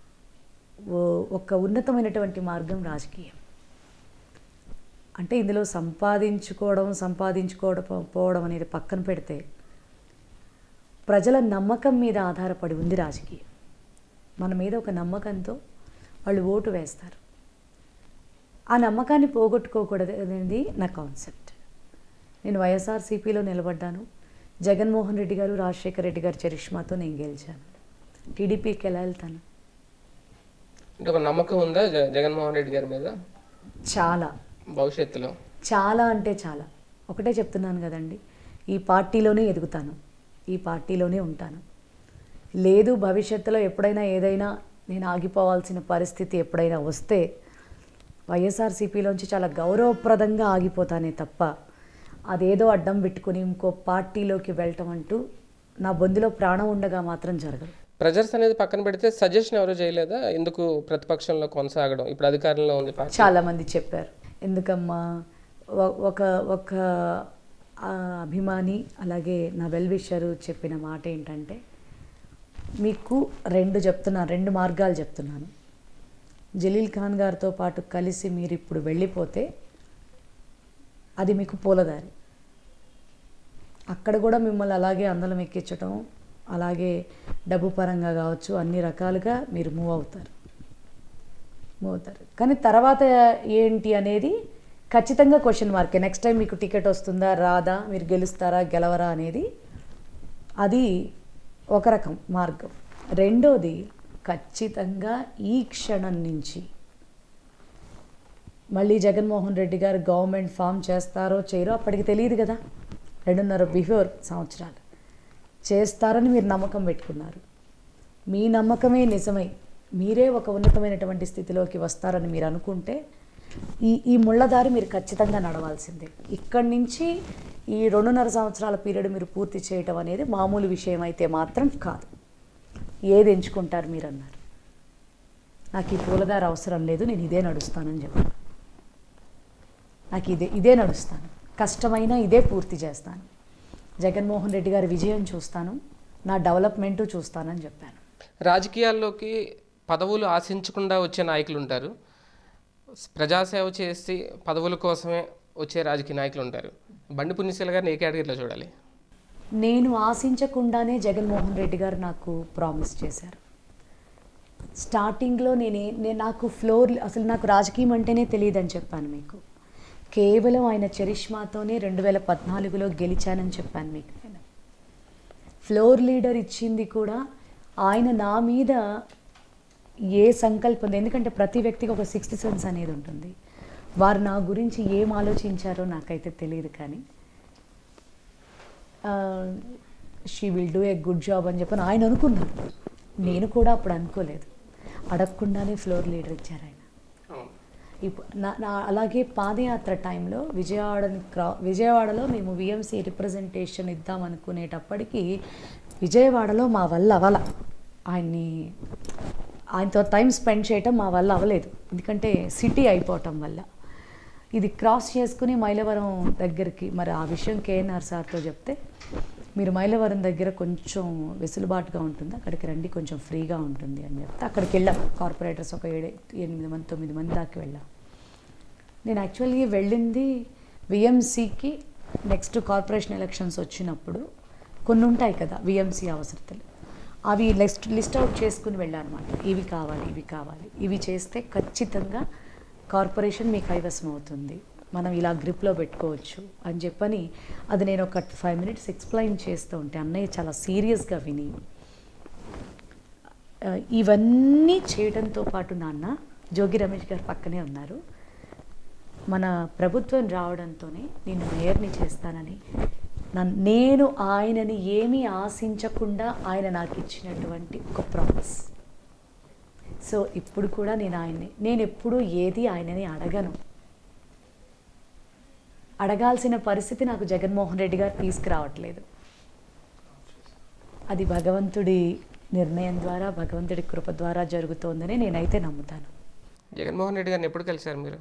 ఓ- ఒక ఉన్నతమైనటువంటి మార్గం రాజకీయం అంటే ఇందులో సంపాదించుకోవడం సంపాదించుకోవడం పోవడం అనేది పక్కన పెడితే ప్రజల నమ్మకం మీద ఆధారపడి ఉంది రాజకీయం మన మీద ఒక నమ్మకంతో వాళ్ళు ఓటు వేస్తారు ఆ నమ్మకాన్ని పోగొట్టుకోకూడదు అనేది నా కాన్సెప్ట్ నేను వైఎస్ఆర్సీపీలో నిలబడ్డాను జగన్మోహన్ రెడ్డి గారు రాజశేఖర రెడ్డి గారి చరిష్మాతో నేను గెలిచాను టీడీపీకి ఎలా వెళ్తాను అంటే ఒక నమ్మకం ఉందా జ- జగన్మోహన్ రెడ్డి గారి మీద చాలా భవిష్యత్తులో చాలా అంటే చాలా ఒకటే చెప్తున్నాను కదండి ఈ పార్టీలోనే ఎదుగుతాను ఈ పార్టీలోనే ఉంటాను లేదు భవిష్యత్తులో ఎప్పుడైనా ఏదైనా నేను ఆగిపోవాల్సిన పరిస్థితి ఎప్పుడైనా వస్తే వైఎస్ఆర్సీపీలోంచి చాలా గౌరవప్రదంగా ఆగిపోతానే తప్ప అదేదో అడ్డం పెట్టుకుని ఇంకో పార్టీలోకి వెళ్ళటం అంటూ నా బొందిలో ప్రాణం ఉండగా మాత్రం జరగదు ప్రెజర్స్ అనేది పక్కన పెడితే సజెషన్ ఎవరు చేయలేదా ఎందుకు ప్రతిపక్షంలో కొనసాగడం ఇప్పుడు అధికారంలో ఉంది పార్టీ చాలామంది చెప్పారు ఎందుకమ్మా ఒ- ఒక ఒక ఆ, అభిమాని అలాగే నా వెల్ విషరు చెప్పిన మాట ఏంటంటే మీకు రెండు చెప్తున్నాను రెండు మార్గాలు చెప్తున్నాను జలీల్ ఖాన్ గారితో పాటు కలిసి మీరు ఇప్పుడు వెళ్ళిపోతే అది మీకు పూలదారి అక్కడ కూడా మిమ్మల్ని అలాగే అందలం ఎక్కించటం అలాగే డబ్బు పరంగా కావచ్చు అన్ని రకాలుగా మీరు మూవ్ అవుతారు మూవ్ అవుతారు కానీ తర్వాత ఏంటి అనేది ఖచ్చితంగా క్వశ్చన్ మార్కే నెక్స్ట్ టైం మీకు టికెట్ వస్తుందా రాదా మీరు గెలుస్తారా గెలవరా అనేది అది ఒక రకం మార్గం రెండోది ఖచ్చితంగా ఈ క్షణం నుంచి మళ్ళీ జగన్మోహన్ రెడ్డి గారు గవర్నమెంట్ ఫామ్ చేస్తారో చేయరో అప్పటికి తెలియదు కదా రెండున్నర బిఫోర్ సంవత్సరాలు చేస్తారని మీరు నమ్మకం పెట్టుకున్నారు మీ నమ్మకమే నిజమై మీరే ఒక ఉన్నతమైనటువంటి స్థితిలోకి వస్తారని మీరు అనుకుంటే ఈ ఈ ముళ్ళదారి మీరు ఖచ్చితంగా నడవాల్సిందే ఇక్కడి నుంచి ఈ రెండున్నర సంవత్సరాల పీరియడ్ మీరు పూర్తి చేయటం అనేది మామూలు విషయం అయితే మాత్రం కాదు ఏది ఎంచుకుంటారు మీరు అన్నారు నాకు ఈ పూలదారి అవసరం లేదు నేను ఇదే నడుస్తానని చెప్పాను నాకు ఇదే ఇదే నడుస్తాను కష్టమైనా ఇదే పూర్తి చేస్తాను జగన్మోహన్ రెడ్డి గారి విజయం చూస్తాను నా డెవలప్మెంటు చూస్తానని చెప్పాను రాజకీయాల్లోకి పదవులు ఆశించకుండా వచ్చే నాయకులు ఉంటారు ప్రజాసేవ చేసి పదవుల కోసమే వచ్చే రాజకీయ నాయకులు ఉంటారు బండి పుణ్యశీల గారిని ఏ కేటగిరీలో చూడాలి నేను ఆశించకుండానే జగన్మోహన్ రెడ్డి గారు నాకు ప్రామిస్ చేశారు స్టార్టింగ్లో నేనే నేను నాకు ఫ్లోర్ అసలు నాకు రాజకీయం అంటేనే తెలియదని చెప్పాను మీకు కేవలం ఆయన చరిష్మాతోనే రెండు వేల పద్నాలుగులో గెలిచానని చెప్పాను మీకు నేను ఫ్లోర్ లీడర్ ఇచ్చింది కూడా ఆయన నా మీద ఏ సంకల్పం ఉంది ఎందుకంటే ప్రతి వ్యక్తికి ఒక సిక్స్త్ సెన్స్ అనేది ఉంటుంది వారు నా గురించి ఏం ఆలోచించారో నాకైతే తెలియదు కానీ she will do a good job అని చెప్పని ఆయన అనుకున్నారు నేను కూడా అప్పుడు అనుకోలేదు అడగకుండానే ఫ్లోర్ లీడర్ ఇచ్చారు ఆయన ఇప్పుడు నా నా అలాగే పాదయాత్ర టైంలో విజయవాడని క్రా విజయవాడలో మేము విఎంసీ రిప్రజెంటేషన్ ఇద్దాం అనుకునేటప్పటికి విజయవాడలో మా వల్ల అవల ఆయన్ని ఆయనతో టైం స్పెండ్ చేయటం మా వల్ల అవ్వలేదు ఎందుకంటే సిటీ అయిపోవటం వల్ల ఇది క్రాస్ చేసుకుని మైలవరం దగ్గరికి మరి ఆ విషయం కేఎన్ఆర్ సార్తో చెప్తే మీరు మైలవరం దగ్గర కొంచెం వెసులుబాటుగా ఉంటుంది అక్కడికి రండి కొంచెం ఫ్రీగా ఉంటుంది అని చెప్తే అక్కడికి వెళ్ళాం కార్పొరేటర్స్ ఒక ఏడు ఎనిమిది మంది తొమ్మిది మంది దాకా వెళ్ళాం నేను యాక్చువల్గా వెళ్ళింది విఎంసీకి నెక్స్ట్ కార్పొరేషన్ ఎలక్షన్స్ వచ్చినప్పుడు కొన్ని ఉంటాయి కదా విఎంసీ అవసరతలు అవి లిస్ట్ లిస్ట్ అవుట్ చేసుకుని వెళ్ళాను అనమాట ఇవి కావాలి ఇవి కావాలి ఇవి చేస్తే ఖచ్చితంగా కార్పొరేషన్ మీ కైవసం అవుతుంది మనం ఇలా గ్రిప్లో పెట్టుకోవచ్చు అని చెప్పని అది నేను ఒక ఫైవ్ మినిట్స్ ఎక్స్ప్లెయిన్ చేస్తూ ఉంటే అన్నయ్య చాలా సీరియస్గా విని ఆ, ఇవన్నీ చేయడంతో పాటు నాన్న జోగి రమేష్ గారు పక్కనే ఉన్నారు మన ప్రభుత్వం రావడంతోనే నేను మేయర్ని చేస్తానని నన్- నేను ఆయనని ఏమీ ఆశించకుండా ఆయన నాకు ఇచ్చినటువంటి ఒక ప్రామిస్ సో ఇప్పుడు కూడా నేను ఆయన్ని నేను ఎప్పుడూ ఏది ఆయనని అడగను అడగాల్సిన పరిస్థితి నాకు జగన్మోహన్ రెడ్డి గారు తీసుకురావట్లేదు అది భగవంతుడి నిర్ణయం ద్వారా భగవంతుడి కృప ద్వారా జరుగుతోందని నేనైతే నమ్ముతాను జగన్మోహన్ రెడ్డి గారిని ఎప్పుడు కలిశారు మీరు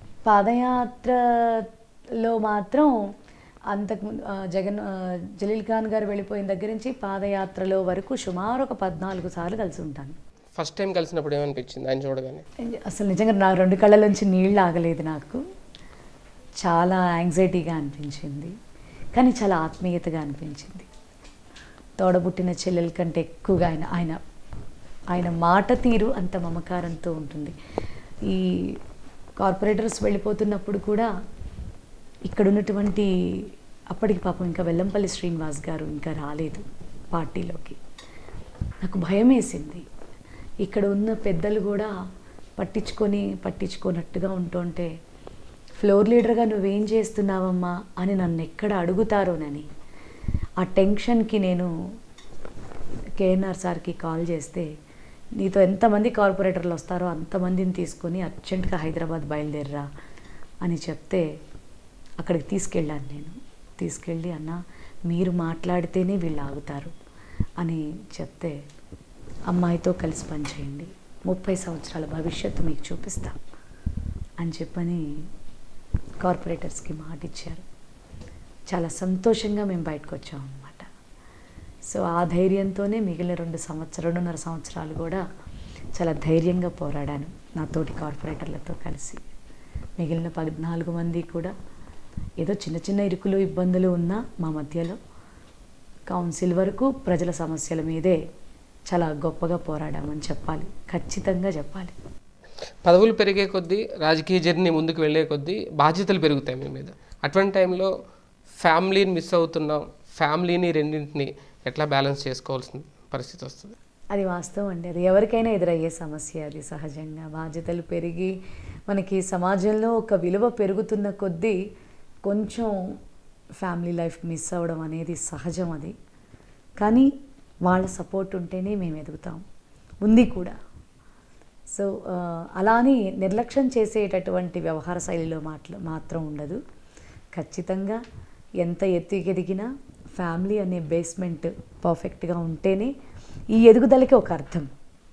పాదయాత్రలో మాత్రం అంతకు ముందు, ఆ, జగన్ ఆ, జలీల్ ఖాన్ గారు వెళ్ళిపోయిన దగ్గర నుంచి పాదయాత్రలో వరకు సుమారు ఒక పద్నాలుగు సార్లు కలిసి ఉంటాను ఫస్ట్ టైం కలిసినప్పుడు ఏమనిపించింది ఆయన చూడగానే అసలు నిజంగా నా రెండు కళ్ళలోంచి నీళ్ళు ఆగలేదు నాకు చాలా యాంగ్జైటీగా అనిపించింది కానీ చాలా ఆత్మీయతగా అనిపించింది తోడబుట్టిన చెల్లెల కంటే ఎక్కువగా ఆయన ఆయన ఆయన మాట తీరు అంత మమకారంతో ఉంటుంది ఈ కార్పొరేటర్స్ వెళ్ళిపోతున్నప్పుడు కూడా ఇక్కడ ఉన్నటువంటి అప్పటికి పాపం ఇంకా వెల్లంపల్లి శ్రీనివాస్ గారు ఇంకా రాలేదు పార్టీలోకి నాకు భయం వేసింది ఇక్కడ ఉన్న పెద్దలు కూడా పట్టించుకొని పట్టించుకోనట్టుగా ఉంటుంటే ఫ్లోర్ లీడర్గా నువ్వేం చేస్తున్నావమ్మా అని నన్ను ఎక్కడ అడుగుతారోనని ఆ టెన్షన్కి నేను కేఎన్ఆర్ సార్కి కాల్ చేస్తే నీతో ఎంతమంది కార్పొరేటర్లు వస్తారో అంతమందిని తీసుకొని అర్జెంటుగా హైదరాబాద్ బయలుదేరరా అని చెప్తే అక్కడికి తీసుకెళ్ళాను నేను తీసుకెళ్ళి అన్న మీరు మాట్లాడితేనే వీళ్ళు ఆగుతారు అని చెప్తే అమ్మాయితో కలిసి పనిచేయండి ముప్పై సంవత్సరాల భవిష్యత్తు మీకు చూపిస్తా అని చెప్పని కార్పొరేటర్స్కి మాట ఇచ్చారు చాలా సంతోషంగా మేము బయటకు వచ్చాం అన్నమాట సో ఆ ధైర్యంతోనే మిగిలిన రెండు సంవత్సరం రెండున్నర సంవత్సరాలు కూడా చాలా ధైర్యంగా పోరాడాను నా తోటి కార్పొరేటర్లతో కలిసి మిగిలిన పద్నాలుగు మంది కూడా ఏదో చిన్న చిన్న ఇరుకులు ఇబ్బందులు ఉన్నా మా మధ్యలో కౌన్సిల్ వరకు ప్రజల సమస్యల మీదే చాలా గొప్పగా పోరాడామని చెప్పాలి ఖచ్చితంగా చెప్పాలి పదవులు పెరిగే కొద్దీ రాజకీయ జర్నీ ముందుకు వెళ్ళే కొద్దీ బాధ్యతలు పెరుగుతాయి మీ మీద అటువంటి టైంలో ఫ్యామిలీని మిస్ అవుతున్నాం ఫ్యామిలీని రెండింటిని ఎట్లా బ్యాలెన్స్ చేసుకోవాల్సిన పరిస్థితి వస్తుంది అది వాస్తవం అండి అది ఎవరికైనా ఎదురయ్యే సమస్య అది సహజంగా బాధ్యతలు పెరిగి మనకి సమాజంలో ఒక విలువ పెరుగుతున్న కొద్దీ కొంచెం ఫ్యామిలీ లైఫ్ మిస్ అవ్వడం అనేది సహజం అది కానీ వాళ్ళ సపోర్ట్ ఉంటేనే మేము ఎదుగుతాం ఉంది కూడా సో ఆ, అలా అని నిర్లక్ష్యం చేసేటటువంటి వ్యవహార శైలిలో మాట్ల మాత్రం ఉండదు ఖచ్చితంగా ఎంత ఎత్తుకెదిగినా ఫ్యామిలీ అనే బేస్మెంట్ పర్ఫెక్ట్గా ఉంటేనే ఈ ఎదుగుదలకి ఒక అర్థం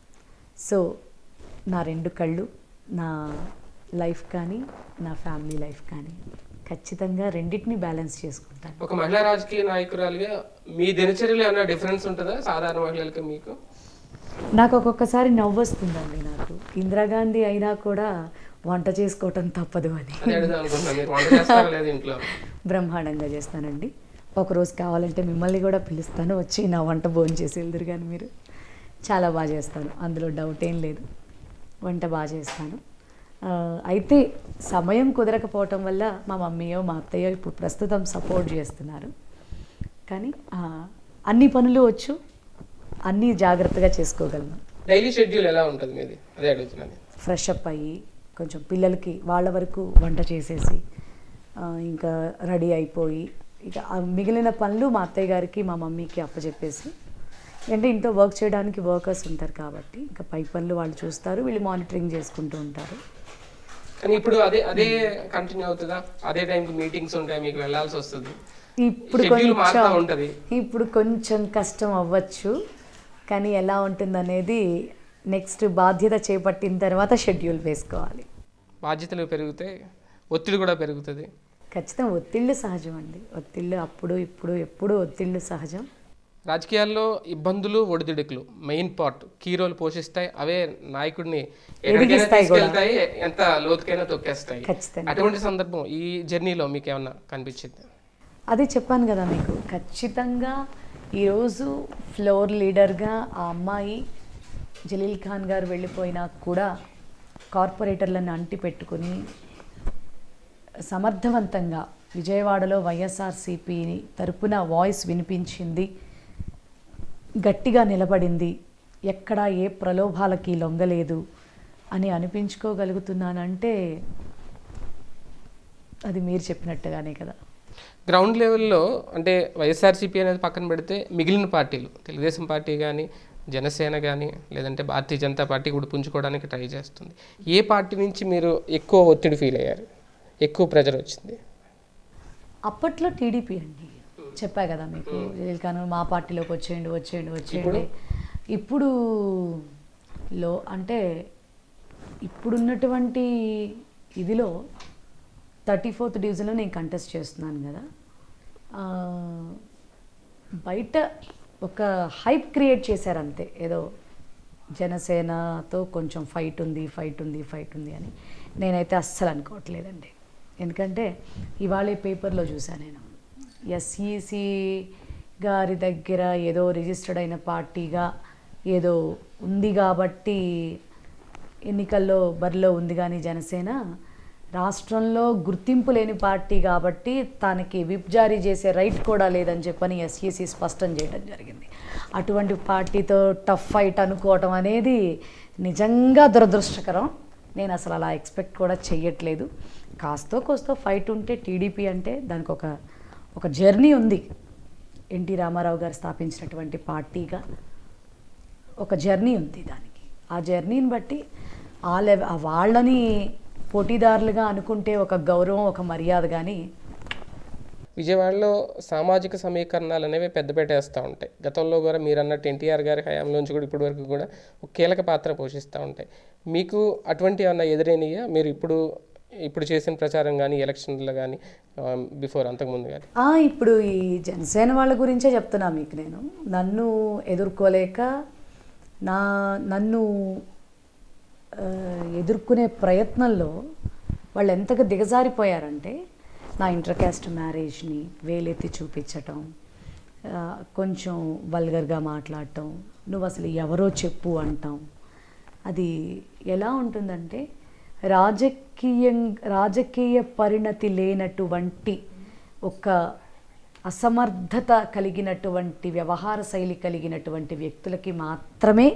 సో నా రెండు కళ్ళు నా లైఫ్ కానీ నా ఫ్యామిలీ లైఫ్ కానీ ఖచ్చితంగా రెండింటిని బ్యాలెన్స్ చేసుకుంటాను ఒక మహిళా రాజకీయ నాయకురాలుగా మీ దినచర్యలో ఏమైనా డిఫరెన్స్ ఉంటుందా సాధారణ మహిళలకి మీకు నాకు ఒక్కొక్కసారి నవ్వు వస్తుందండి నాకు ఇందిరాగాంధీ అయినా కూడా వంట చేసుకోవటం తప్పదు అని అదే అడుగుదాం అనుకుంటున్నా మీరు వంట చేస్తారా లేదు ఇంట్లో బ్రహ్మాండంగా చేస్తానండి ఒకరోజు కావాలంటే మిమ్మల్ని కూడా పిలుస్తాను వచ్చి నా వంట భోజనం చేసి వెళ్దురు కానీ మీరు చాలా బాగా చేస్తాను అందులో డౌట్ ఏం లేదు వంట బాగా చేస్తాను ఆ, అయితే సమయం కుదరకపోవటం వల్ల మా మమ్మీయో మా అత్తయ్యో ఇప్పుడు ప్రస్తుతం సపోర్ట్ చేస్తున్నారు కానీ ఆ, అన్ని పనులు వచ్చు అన్నీ జాగ్రత్తగా చేసుకోగలను డైలీ షెడ్యూల్ ఎలా ఉంటుంది మీది అదే అడుగుతున్నాను ఫ్రెష్ అప్ అయ్యి కొంచెం పిల్లలకి వాళ్ళ వరకు వంట చేసేసి ఆ, ఇంకా రెడీ అయిపోయి ఇక ఆ మిగిలిన పనులు మా అత్తయ్య గారికి మా మమ్మీకి అప్పచెప్పేసి అంటే ఇంట్లో వర్క్ చేయడానికి వర్కర్స్ ఉంటారు కాబట్టి ఇంకా పై పనులు వాళ్ళు చూస్తారు వీళ్ళు మానిటరింగ్ చేసుకుంటూ ఉంటారు కానీ ఇప్పుడు అదే అదే కంటిన్యూ అవుతుందా అదే టైంకి మీటింగ్స్ ఉంటాయి మీకు వెళ్ళాల్సి వస్తుంది ఇప్పుడు షెడ్యూల్ మారుతూ కొంచెం ఉంటది ఇప్పుడు కొంచెం కష్టం అవ్వచ్చు కానీ ఎలా ఉంటుందనేది నెక్స్ట్ బాధ్యత చేపట్టిన తర్వాత షెడ్యూల్ వేసుకోవాలి బాధ్యతలు పెరిగితే ఒత్తిడి కూడా పెరుగుతుంది ఖచ్చితంగా ఒత్తిళ్ళు సహజం అండి ఒత్తిళ్ళు అప్పుడు ఇప్పుడు ఎప్పుడు ఒత్తిళ్ళు సహజం రాజకీయాల్లో ఇబ్బందులు ఒడిదుడుకులు మెయిన్ పార్ట్ కీ రోల్ పోషిస్తాయి అవే నాయకుడిని ఎక్కడికైనా ఎదిగిస్తాయి కూడా. తీసుకెళ్తాయి ఎంత లోతుకైనా తొక్కేస్తాయి ఖచ్చితంగా అటువంటి సందర్భం ఈ జర్నీలో మీకు ఏమన్నా కనిపించింది అదే చెప్పాను కదా మీకు ఖచ్చితంగా ఈరోజు ఫ్లోర్ లీడర్గా ఆ అమ్మాయి జలీల్ ఖాన్ గారు వెళ్ళిపోయినా కూడా కార్పొరేటర్లను అంటి పెట్టుకుని సమర్థవంతంగా విజయవాడలో వైఎస్ఆర్సీపీ తరపున వాయిస్ వినిపించింది గట్టిగా నిలబడింది ఎక్కడా ఏ ప్రలోభాలకి లొంగలేదు అని అనిపించుకోగలుగుతున్నానంటే అది మీరు చెప్పినట్టుగానే కదా గ్రౌండ్ లెవెల్లో అంటే వైఎస్ఆర్సీపీ అనేది పక్కన పెడితే మిగిలిన పార్టీలు తెలుగుదేశం పార్టీ కానీ జనసేన కానీ లేదంటే భారతీయ జనతా పార్టీ కూడా పుంజుకోవడానికి ట్రై చేస్తుంది ఏ పార్టీ నుంచి మీరు ఎక్కువ ఒత్తిడి ఫీల్ అయ్యారు ఎక్కువ ప్రెజర్ వచ్చింది అప్పట్లో టీడీపీ అండి చెప్పా కదా మీకు జలీల్ ఖాన్ మా పార్టీలోకి వచ్చేయండి వచ్చేయండి వచ్చేయండి ఇప్పుడు లో అంటే ఇప్పుడున్నటువంటి ఇదిలో థర్టీ ఫోర్త్ డివిజన్లో నేను కంటెస్ట్ చేస్తున్నాను కదా ఆ, బయట ఒక హైప్ క్రియేట్ చేశారు అంతే ఏదో జనసేనతో కొంచెం ఫైట్ ఉంది ఫైట్ ఉంది ఫైట్ ఉంది అని నేనైతే అస్సలు అనుకోవట్లేదండి ఎందుకంటే ఇవాళ పేపర్లో చూసాను నేను ఎస్ఈసి గారి దగ్గర ఏదో రిజిస్టర్డ్ అయిన పార్టీగా ఏదో ఉంది కాబట్టి ఎన్నికల్లో బరిలో ఉంది కానీ జనసేన రాష్ట్రంలో గుర్తింపు లేని పార్టీ కాబట్టి తనకి విప్ జారీ చేసే రైట్ కూడా లేదని చెప్పని ఎస్ఈసి స్పష్టం చేయడం జరిగింది అటువంటి పార్టీతో టఫ్ ఫైట్ అనుకోవటం అనేది నిజంగా దురదృష్టకరం నేను అసలు అలా ఎక్స్పెక్ట్ కూడా చెయ్యట్లేదు కాస్తో కోస్తో ఫైట్ ఉంటే టీడీపీ అంటే దానికి ఒక ఒక జర్నీ ఉంది ఎన్టీ రామారావు గారు స్థాపించినటువంటి పార్టీగా ఒక జర్నీ ఉంది దానికి ఆ జర్నీని బట్టి ఆ లెవ ఆ వాళ్ళని పోటీదారులుగా అనుకుంటే ఒక గౌరవం ఒక మర్యాద కానీ విజయవాడలో సామాజిక సమీకరణాలు అనేవి పెద్దపేట వేస్తూ ఉంటాయి గతంలో కూడా మీరు అన్నట్టు ఎన్టీఆర్ గారి హయాంలోంచి కూడా ఇప్పటి వరకు కూడా ఒక కీలక పాత్ర పోషిస్తూ ఉంటాయి మీకు అటువంటి ఏమన్నా ఎదురైనయా మీరు ఇప్పుడు ఇప్పుడు చేసిన ప్రచారం కానీ ఎలక్షన్లో కానీ బిఫోర్ అంతకుముందు కానీ ఆ, ఇప్పుడు ఈ జనసేన వాళ్ళ గురించే చెప్తున్నా మీకు నేను నన్ను ఎదుర్కోలేక నా నన్ను ఆ, ఎదుర్కొనే ప్రయత్నంలో వాళ్ళు ఎంతగా దిగజారిపోయారంటే నా ఇంటర్ క్యాస్ట్ మ్యారేజ్ని వేలెత్తి చూపించటం ఆ, కొంచెం వల్గర్గా మాట్లాడటం నువ్వు అసలు ఎవరో చెప్పు అంటాం అది ఎలా ఉంటుందంటే రాజకీయం రాజకీయ పరిణతి లేనటువంటి ఒక అసమర్థత కలిగినటువంటి వ్యవహార శైలి కలిగినటువంటి వ్యక్తులకి మాత్రమే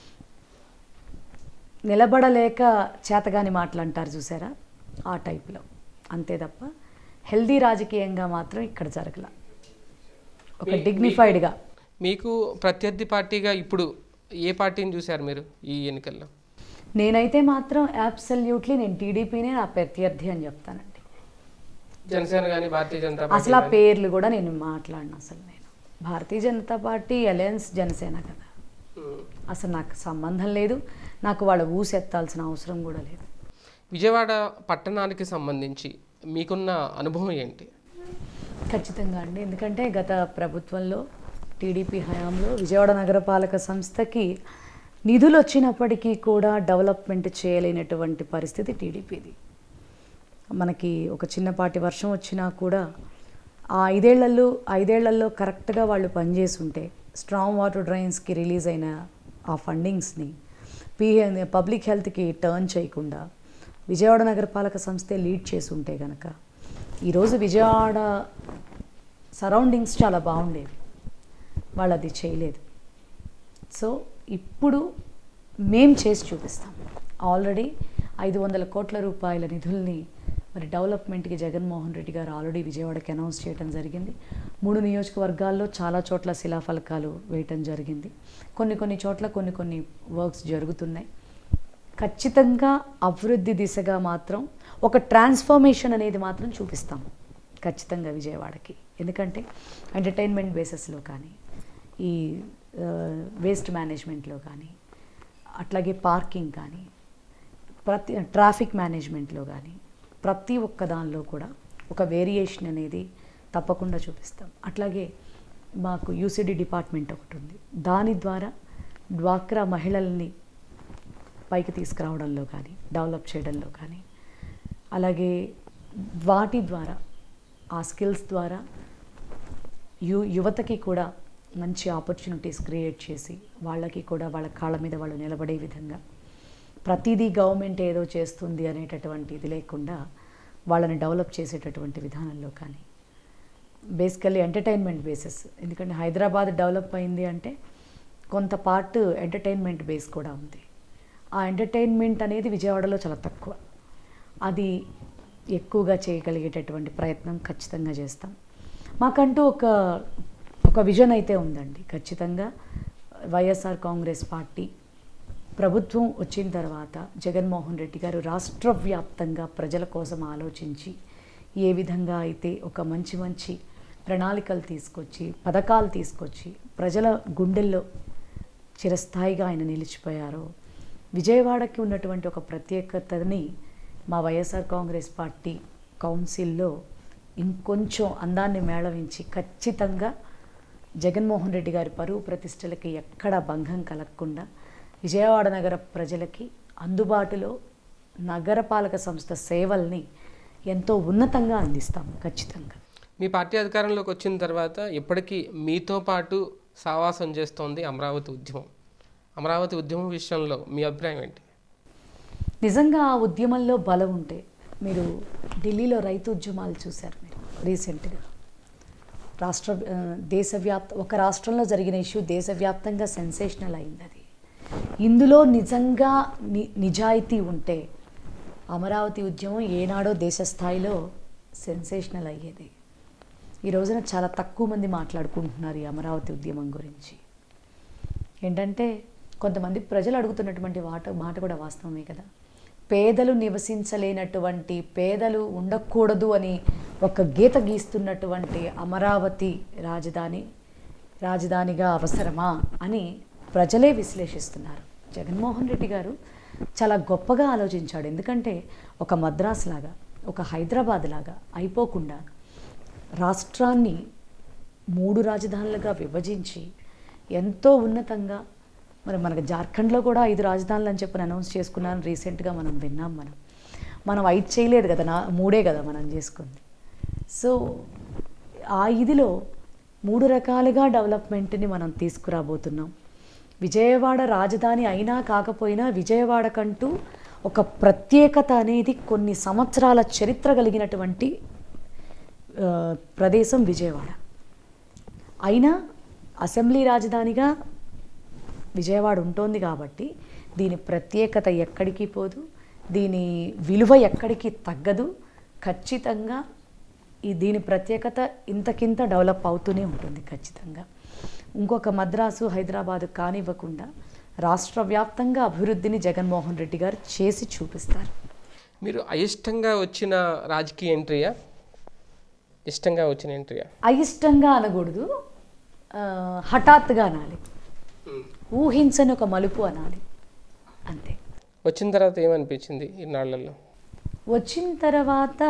నిలబడలేక చేతగాని మాటలు అంటారు చూసారా ఆ టైప్లో అంతే తప్ప హెల్దీ రాజకీయంగా మాత్రం ఇక్కడ జరగల ఒక డిగ్నిఫైడ్గా మీకు ప్రత్యర్థి పార్టీగా ఇప్పుడు ఏ పార్టీని చూశారు మీరు ఈ ఎన్నికల్లో నేనైతే మాత్రం అబ్సల్యూట్లీ నేను టీడీపీనే నా ప్రత్యర్థి అని చెప్తానండి జనసేన కానీ భారతీయ జనతా పార్టీ అసలు ఆ పేర్లు కూడా నేను మాట్లాడిన అసలు నేను భారతీయ జనతా పార్టీ అలయన్స్ జనసేన కదా ఉమ్. అసలు నాకు సంబంధం లేదు నాకు వాళ్ళ ఊసెత్తాల్సిన అవసరం కూడా లేదు విజయవాడ పట్టణానికి సంబంధించి మీకున్న అనుభవం ఏంటి ఖచ్చితంగా అండి ఎందుకంటే గత ప్రభుత్వంలో టీడీపీ హయాంలో విజయవాడ నగరపాలక సంస్థకి నిధులు వచ్చినప్పటికీ కూడా డెవలప్మెంట్ చేయలేనటువంటి పరిస్థితి టీడీపీది మనకి ఒక చిన్నపాటి వర్షం వచ్చినా కూడా ఆ ఐదేళ్లలో ఐదేళ్లలో కరెక్ట్గా వాళ్ళు పనిచేసి ఉంటే స్ట్రాంగ్ వాటర్ డ్రైన్స్కి రిలీజ్ అయిన ఆ ఫండింగ్స్ని పీ పబ్లిక్ హెల్త్కి టర్న్ చేయకుండా విజయవాడ నగరపాలక సంస్థే లీడ్ చేసి ఉంటే కనుక ఈరోజు విజయవాడ సరౌండింగ్స్ చాలా బాగుండేవి వాళ్ళు అది చేయలేదు సో ఇప్పుడు మేం చేసి చూపిస్తాం ఆల్రెడీ ఐదు వందల కోట్ల రూపాయల నిధుల్ని మరి డెవలప్మెంట్కి జగన్మోహన్ రెడ్డి గారు ఆల్రెడీ విజయవాడకి అనౌన్స్ చేయడం జరిగింది మూడు నియోజకవర్గాల్లో చాలా చోట్ల శిలాఫలకాలు వేయటం జరిగింది కొన్ని కొన్ని చోట్ల కొన్ని కొన్ని వర్క్స్ జరుగుతున్నాయి ఖచ్చితంగా అభివృద్ధి దిశగా మాత్రం ఒక ట్రాన్స్ఫర్మేషన్ అనేది మాత్రం చూపిస్తాం ఖచ్చితంగా విజయవాడకి ఎందుకంటే ఎంటర్టైన్మెంట్ బేసెస్లో కానీ ఈ వేస్ట్ మేనేజ్మెంట్లో కానీ అట్లాగే పార్కింగ్ కానీ ప్రతి ట్రాఫిక్ మేనేజ్మెంట్లో కానీ ప్రతి ఒక్క దానిలో కూడా ఒక వేరియేషన్ అనేది తప్పకుండా చూపిస్తాం అట్లాగే మాకు యూసిడి డిపార్ట్మెంట్ ఒకటి ఉంది దాని ద్వారా డ్వాక్రా మహిళల్ని పైకి తీసుకురావడంలో కానీ డెవలప్ చేయడంలో కానీ అలాగే వాటి ద్వారా ఆ స్కిల్స్ ద్వారా యు యువతకి కూడా మంచి ఆపర్చునిటీస్ క్రియేట్ చేసి వాళ్ళకి కూడా వాళ్ళ కాళ్ళ మీద వాళ్ళు నిలబడే విధంగా ప్రతిదీ గవర్నమెంట్ ఏదో చేస్తుంది అనేటటువంటి ఇది లేకుండా వాళ్ళని డెవలప్ చేసేటటువంటి విధానంలో కానీ బేసికల్లీ ఎంటర్టైన్మెంట్ బేసెస్ ఎందుకంటే హైదరాబాద్ డెవలప్ అయింది అంటే కొంత పార్ట్ ఎంటర్టైన్మెంట్ బేస్ కూడా ఉంది ఆ ఎంటర్టైన్మెంట్ అనేది విజయవాడలో చాలా తక్కువ అది ఎక్కువగా చేయగలిగేటటువంటి ప్రయత్నం ఖచ్చితంగా చేస్తాం మాకంటూ ఒక ఒక విజన్ అయితే ఉందండి ఖచ్చితంగా వైఎస్ఆర్ కాంగ్రెస్ పార్టీ ప్రభుత్వం వచ్చిన తర్వాత జగన్మోహన్ రెడ్డి గారు రాష్ట్ర వ్యాప్తంగా ప్రజల కోసం ఆలోచించి ఏ విధంగా అయితే ఒక మంచి మంచి ప్రణాళికలు తీసుకొచ్చి పథకాలు తీసుకొచ్చి ప్రజల గుండెల్లో చిరస్థాయిగా ఆయన నిలిచిపోయారో విజయవాడకి ఉన్నటువంటి ఒక ప్రత్యేకతని మా వైఎస్ఆర్ కాంగ్రెస్ పార్టీ కౌన్సిల్లో ఇంకొంచెం అందాన్ని మేళవించి ఖచ్చితంగా జగన్మోహన్ రెడ్డి గారి పరువు ప్రతిష్టలకి ఎక్కడ భంగం కలగకుండా విజయవాడ నగర ప్రజలకి అందుబాటులో నగరపాలక సంస్థ సేవల్ని ఎంతో ఉన్నతంగా అందిస్తాము ఖచ్చితంగా మీ పార్టీ అధికారంలోకి వచ్చిన తర్వాత ఇప్పటికీ మీతో పాటు సావాసం చేస్తోంది అమరావతి ఉద్యమం అమరావతి ఉద్యమం విషయంలో మీ అభిప్రాయం ఏంటి నిజంగా ఆ ఉద్యమంలో బలం ఉంటే మీరు ఢిల్లీలో రైతు ఉద్యమాలు చూశారు మీరు రీసెంట్గా రాష్ట్ర ఆ, దేశవ్యాప్త ఒక రాష్ట్రంలో జరిగిన ఇష్యూ దేశవ్యాప్తంగా సెన్సేషనల్ అయింది అది ఇందులో నిజంగా ని నిజాయితీ ఉంటే అమరావతి ఉద్యమం ఏనాడో దేశ స్థాయిలో సెన్సేషనల్ అయ్యేది ఈ రోజున చాలా తక్కువ మంది మాట్లాడుకుంటున్నారు ఈ అమరావతి ఉద్యమం గురించి ఏంటంటే కొంతమంది ప్రజలు అడుగుతున్నటువంటి మాట మాట కూడా వాస్తవమే కదా పేదలు నివసించలేనటువంటి పేదలు ఉండకూడదు అని ఒక గీత గీస్తున్నటువంటి అమరావతి రాజధాని రాజధానిగా అవసరమా అని ప్రజలే విశ్లేషిస్తున్నారు జగన్మోహన్ రెడ్డి గారు చాలా గొప్పగా ఆలోచించాడు ఎందుకంటే ఒక మద్రాస్ లాగా ఒక హైదరాబాద్ లాగా అయిపోకుండా రాష్ట్రాన్ని మూడు రాజధానులుగా విభజించి ఎంతో ఉన్నతంగా మరి మనకు జార్ఖండ్లో కూడా ఐదు రాజధానులు అని చెప్పి అనౌన్స్ చేసుకున్నాను రీసెంట్గా మనం విన్నాం మనం మనం ఐదు చేయలేదు కదా నా మూడే కదా మనం చేసుకుంది సో ఆ ఇదిలో మూడు రకాలుగా డెవలప్మెంట్ని మనం తీసుకురాబోతున్నాం విజయవాడ రాజధాని అయినా కాకపోయినా విజయవాడకంటూ ఒక ప్రత్యేకత అనేది కొన్ని సంవత్సరాల చరిత్ర కలిగినటువంటి ఆ, ప్రదేశం విజయవాడ అయినా అసెంబ్లీ రాజధానిగా విజయవాడ ఉంటుంది కాబట్టి దీని ప్రత్యేకత ఎక్కడికి పోదు దీని విలువ ఎక్కడికి తగ్గదు ఖచ్చితంగా ఈ దీని ప్రత్యేకత ఇంతకింత డెవలప్ అవుతూనే ఉంటుంది ఖచ్చితంగా ఇంకొక మద్రాసు హైదరాబాదు కానివ్వకుండా రాష్ట్ర వ్యాప్తంగా అభివృద్ధిని జగన్మోహన్ రెడ్డి గారు చేసి చూపిస్తారు మీరు అయిష్టంగా వచ్చిన రాజకీయ ఎంట్రీయా ఇష్టంగా వచ్చిన ఎంట్రీయా అయిష్టంగా అనకూడదు ఆ, హఠాత్తుగా అనాలి ఊహించని ఒక మలుపు అనాలి అంతే వచ్చిన తర్వాత ఏమనిపించింది ఇన్నాళ్లలో వచ్చిన తర్వాత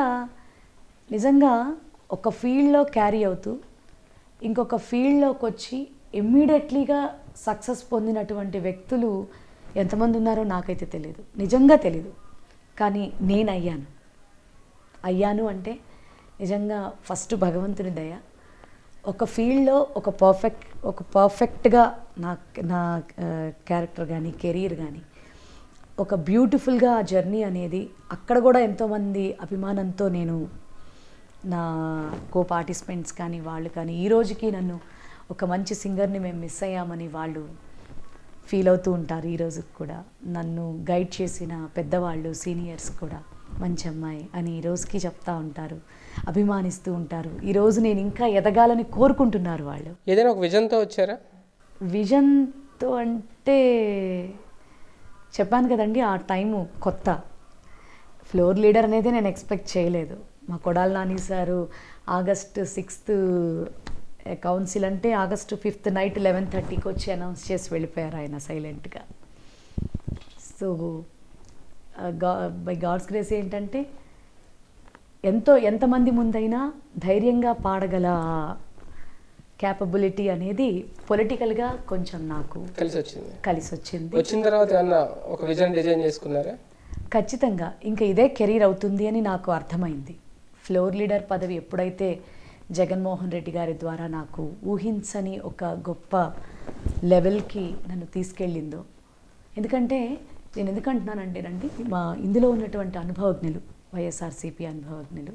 నిజంగా ఒక ఫీల్డ్లో క్యారీ అవుతూ ఇంకొక ఫీల్డ్లోకి వచ్చి ఇమ్మీడియట్లీగా సక్సెస్ పొందినటువంటి వ్యక్తులు ఎంతమంది ఉన్నారో నాకైతే తెలియదు నిజంగా తెలీదు కానీ నేను అయ్యాను అయ్యాను అంటే నిజంగా ఫస్ట్ భగవంతుని దయ ఒక ఫీల్డ్లో ఒక పర్ఫెక్ట్ ఒక పర్ఫెక్ట్గా నా నా క్యారెక్టర్ కానీ కెరీర్ కానీ ఒక బ్యూటిఫుల్గా ఆ జర్నీ అనేది అక్కడ కూడా ఎంతోమంది అభిమానంతో నేను నా కో పార్టిసిపెంట్స్ కానీ వాళ్ళు కానీ ఈ రోజుకి నన్ను ఒక మంచి సింగర్ని మేము మిస్ అయ్యామని వాళ్ళు ఫీల్ అవుతూ ఉంటారు ఈ రోజుకి కూడా నన్ను గైడ్ చేసిన పెద్దవాళ్ళు సీనియర్స్ కూడా మంచి అమ్మాయి అని ఈ రోజుకి చెప్తా ఉంటారు అభిమానిస్తూ ఉంటారు ఈరోజు నేను ఇంకా ఎదగాలని కోరుకుంటున్నారు వాళ్ళు ఏదైనా ఒక విజన్తో వచ్చారా విజన్తో అంటే చెప్పాను కదండి ఆ టైము కొత్త ఫ్లోర్ లీడర్ అనేది నేను ఎక్స్పెక్ట్ చేయలేదు మా Kodali Nani sir August sixth council అంటే ఆగస్ట్ ఫిఫ్త్ నైట్ లెవెన్ థర్టీకి వచ్చి అనౌన్స్ చేసి వెళ్ళిపోయారు ఆయన సైలెంట్గా సో గా బై గాడ్స్ గ్రేస్ ఏంటంటే ఎంతో ఎంతమంది ముందైనా ధైర్యంగా పాడగల క్యాపబిలిటీ అనేది పొలిటికల్గా కొంచెం నాకు కలిసి వచ్చింది కలిసి వచ్చింది వచ్చిన తర్వాత ఏమన్నా ఒక విజన్ డిజైన్ చేసుకున్నారా ఖచ్చితంగా ఇంకా ఇదే కెరీర్ అవుతుంది అని నాకు అర్థమైంది ఫ్లోర్ లీడర్ పదవి ఎప్పుడైతే జగన్మోహన్ రెడ్డి గారి ద్వారా నాకు ఊహించని ఒక గొప్ప లెవెల్కి నన్ను తీసుకెళ్ళిందో ఎందుకంటే నేను ఎందుకంటున్నానంటే రండి మా ఇందులో ఉన్నటువంటి అనుభవజ్ఞులు వైఎస్ఆర్సీపీ అనుభవజ్ఞులు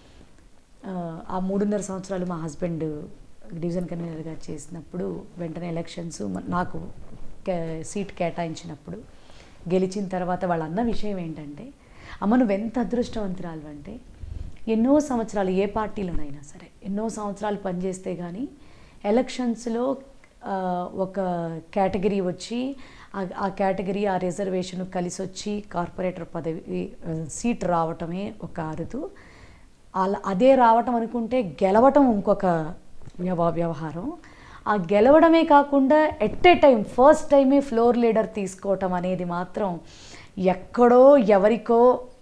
ఆ, ఆ మూడున్నర సంవత్సరాలు మా హస్బెండ్ డివిజన్ కన్వీనర్గా చేసినప్పుడు వెంటనే ఎలక్షన్స్ మ- నాకు కే- సీట్ కేటాయించినప్పుడు గెలిచిన తర్వాత వాళ్ళ అన్న విషయం ఏంటంటే అమ్మ నువ్వు ఎంత అదృష్టవంతురాలు అంటే ఎన్నో సంవత్సరాలు ఏ పార్టీలోనైనా సరే ఎన్నో సంవత్సరాలు పనిచేస్తే కానీ ఎలక్షన్స్లో ఆ, ఒక కేటగిరీ వచ్చి ఆ- ఆ కేటగిరీ ఆ రిజర్వేషన్ కలిసి వచ్చి కార్పొరేటర్ పదవి ఆ, సీట్ రావటమే ఒక అరుదు అలా అదే రావటం అనుకుంటే గెలవటం ఇంకొక వ్యవ వ్యవహారం ఆ గెలవడమే కాకుండా ఎట్ ఏ టైం ఫస్ట్ టైమే ఫ్లోర్ లీడర్ తీసుకోవటం అనేది మాత్రం ఎక్కడో ఎవరికో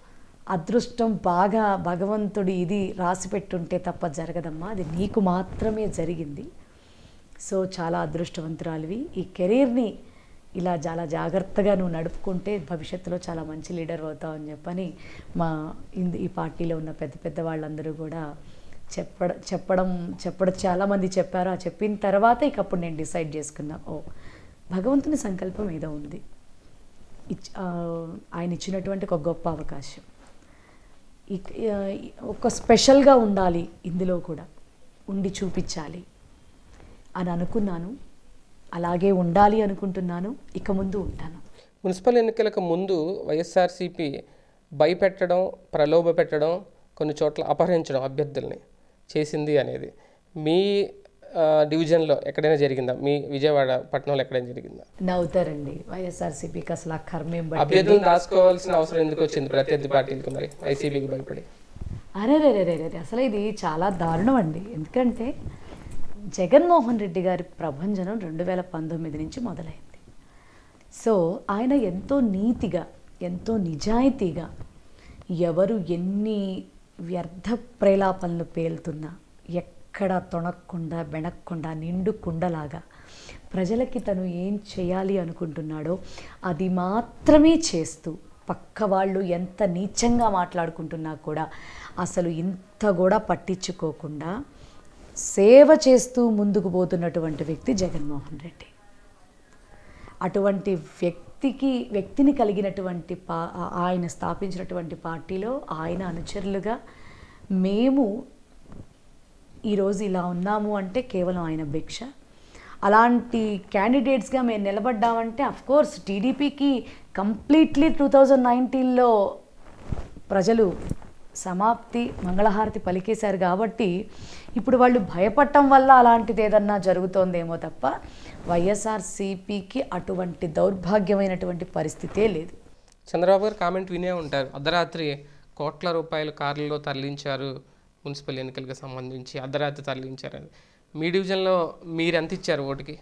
అదృష్టం బాగా భగవంతుడి ఇది రాసి పెట్టుంటే తప్ప జరగదమ్మా అది నీకు మాత్రమే జరిగింది సో చాలా అదృష్టవంతురాలివి ఈ కెరీర్ని ఇలా చాలా జాగ్రత్తగా నువ్వు నడుపుకుంటే భవిష్యత్తులో చాలా మంచి లీడర్ అవుతావు అని చెప్పని మా ఇంద ఈ పార్టీలో ఉన్న పెద్ద పెద్ద వాళ్ళందరూ కూడా చెప్పడం చెప్పడం చెప్పడం చాలామంది చెప్పారు ఆ చెప్పిన తర్వాత ఇక అప్పుడు నేను డిసైడ్ చేసుకున్నా ఓ భగవంతుని సంకల్పం ఏదో ఉంది ఇచ్- ఆ, ఆయన ఇచ్చినటువంటి ఒక గొప్ప అవకాశం ఇక్- ఆ, ఒక స్పెషల్గా ఉండాలి ఇందులో కూడా ఉండి చూపించాలి అని అనుకున్నాను అలాగే ఉండాలి అనుకుంటున్నాను ఇక ముందు ఉంటాను మున్సిపల్ ఎన్నికలకు ముందు వైఎస్ఆర్సీపీ భయపెట్టడం ప్రలోభ పెట్టడం కొన్ని చోట్ల అపహరించడం అభ్యర్థుల్ని చేసింది అనేది మీ ఆ, డివిజన్లో ఎక్కడైనా జరిగిందా మీ విజయవాడ పట్టణంలో ఎక్కడైనా జరిగిందా నవ్వుతారండి వైఎస్ఆర్సీపీకి అసలు ఆ కర్మేం బట్టి అభ్యర్థులను దాచుకోవాల్సిన అవసరం ఎందుకు వచ్చింది ప్రత్యర్థి పార్టీలకు మరి వైసీపీకి భయపడి అరే రే రే రే రే అసలు ఇది చాలా దారుణం అండి ఎందుకంటే జగన్మోహన్ రెడ్డి గారి ప్రభంజనం రెండు వేల పంతొమ్మిది నుంచి మొదలైంది సో ఆయన ఎంతో నీతిగా ఎంతో నిజాయితీగా ఎవరు ఎన్ని వ్యర్థ ప్రేలాపనలు పేలుతున్నా ఎక్కడ తొణక్కుండా బెణక్కుండా నిండు కుండలాగా ప్రజలకి తను ఏం చేయాలి అనుకుంటున్నాడో అది మాత్రమే చేస్తూ పక్క వాళ్ళు ఎంత నీచంగా మాట్లాడుకుంటున్నా కూడా అసలు ఇంత కూడా పట్టించుకోకుండా సేవ చేస్తూ ముందుకు పోతున్నటువంటి వ్యక్తి జగన్మోహన్ రెడ్డి అటువంటి వ్యక్తికి వ్యక్తిని కలిగినటువంటి పా ఆ- ఆయన స్థాపించినటువంటి పార్టీలో ఆయన అనుచరులుగా మేము ఈరోజు ఇలా ఉన్నాము అంటే కేవలం ఆయన భిక్ష అలాంటి క్యాండిడేట్స్గా మేము నిలబడ్డామంటే కోర్స్ టీడీపీకి కంప్లీట్లీ టూ థౌజండ్ నైన్టీన్లో ప్రజలు సమాప్తి మంగళహారతి పలికేశారు కాబట్టి ఇప్పుడు వాళ్ళు భయపడటం వల్ల అలాంటిది ఏదన్నా జరుగుతోందేమో తప్ప వైఎస్ఆర్సీపీకి అటువంటి దౌర్భాగ్యమైనటువంటి పరిస్థితే లేదు చంద్రబాబు గారు కామెంట్ వినే ఉంటారు అర్ధరాత్రి కోట్ల రూపాయలు కార్లలో తరలించారు మున్సిపల్ ఎన్నికలకు సంబంధించి అర్ధరాత్రి తరలించారని మీ డివిజన్లో మీరు ఎంత ఇచ్చారు ఓటుకి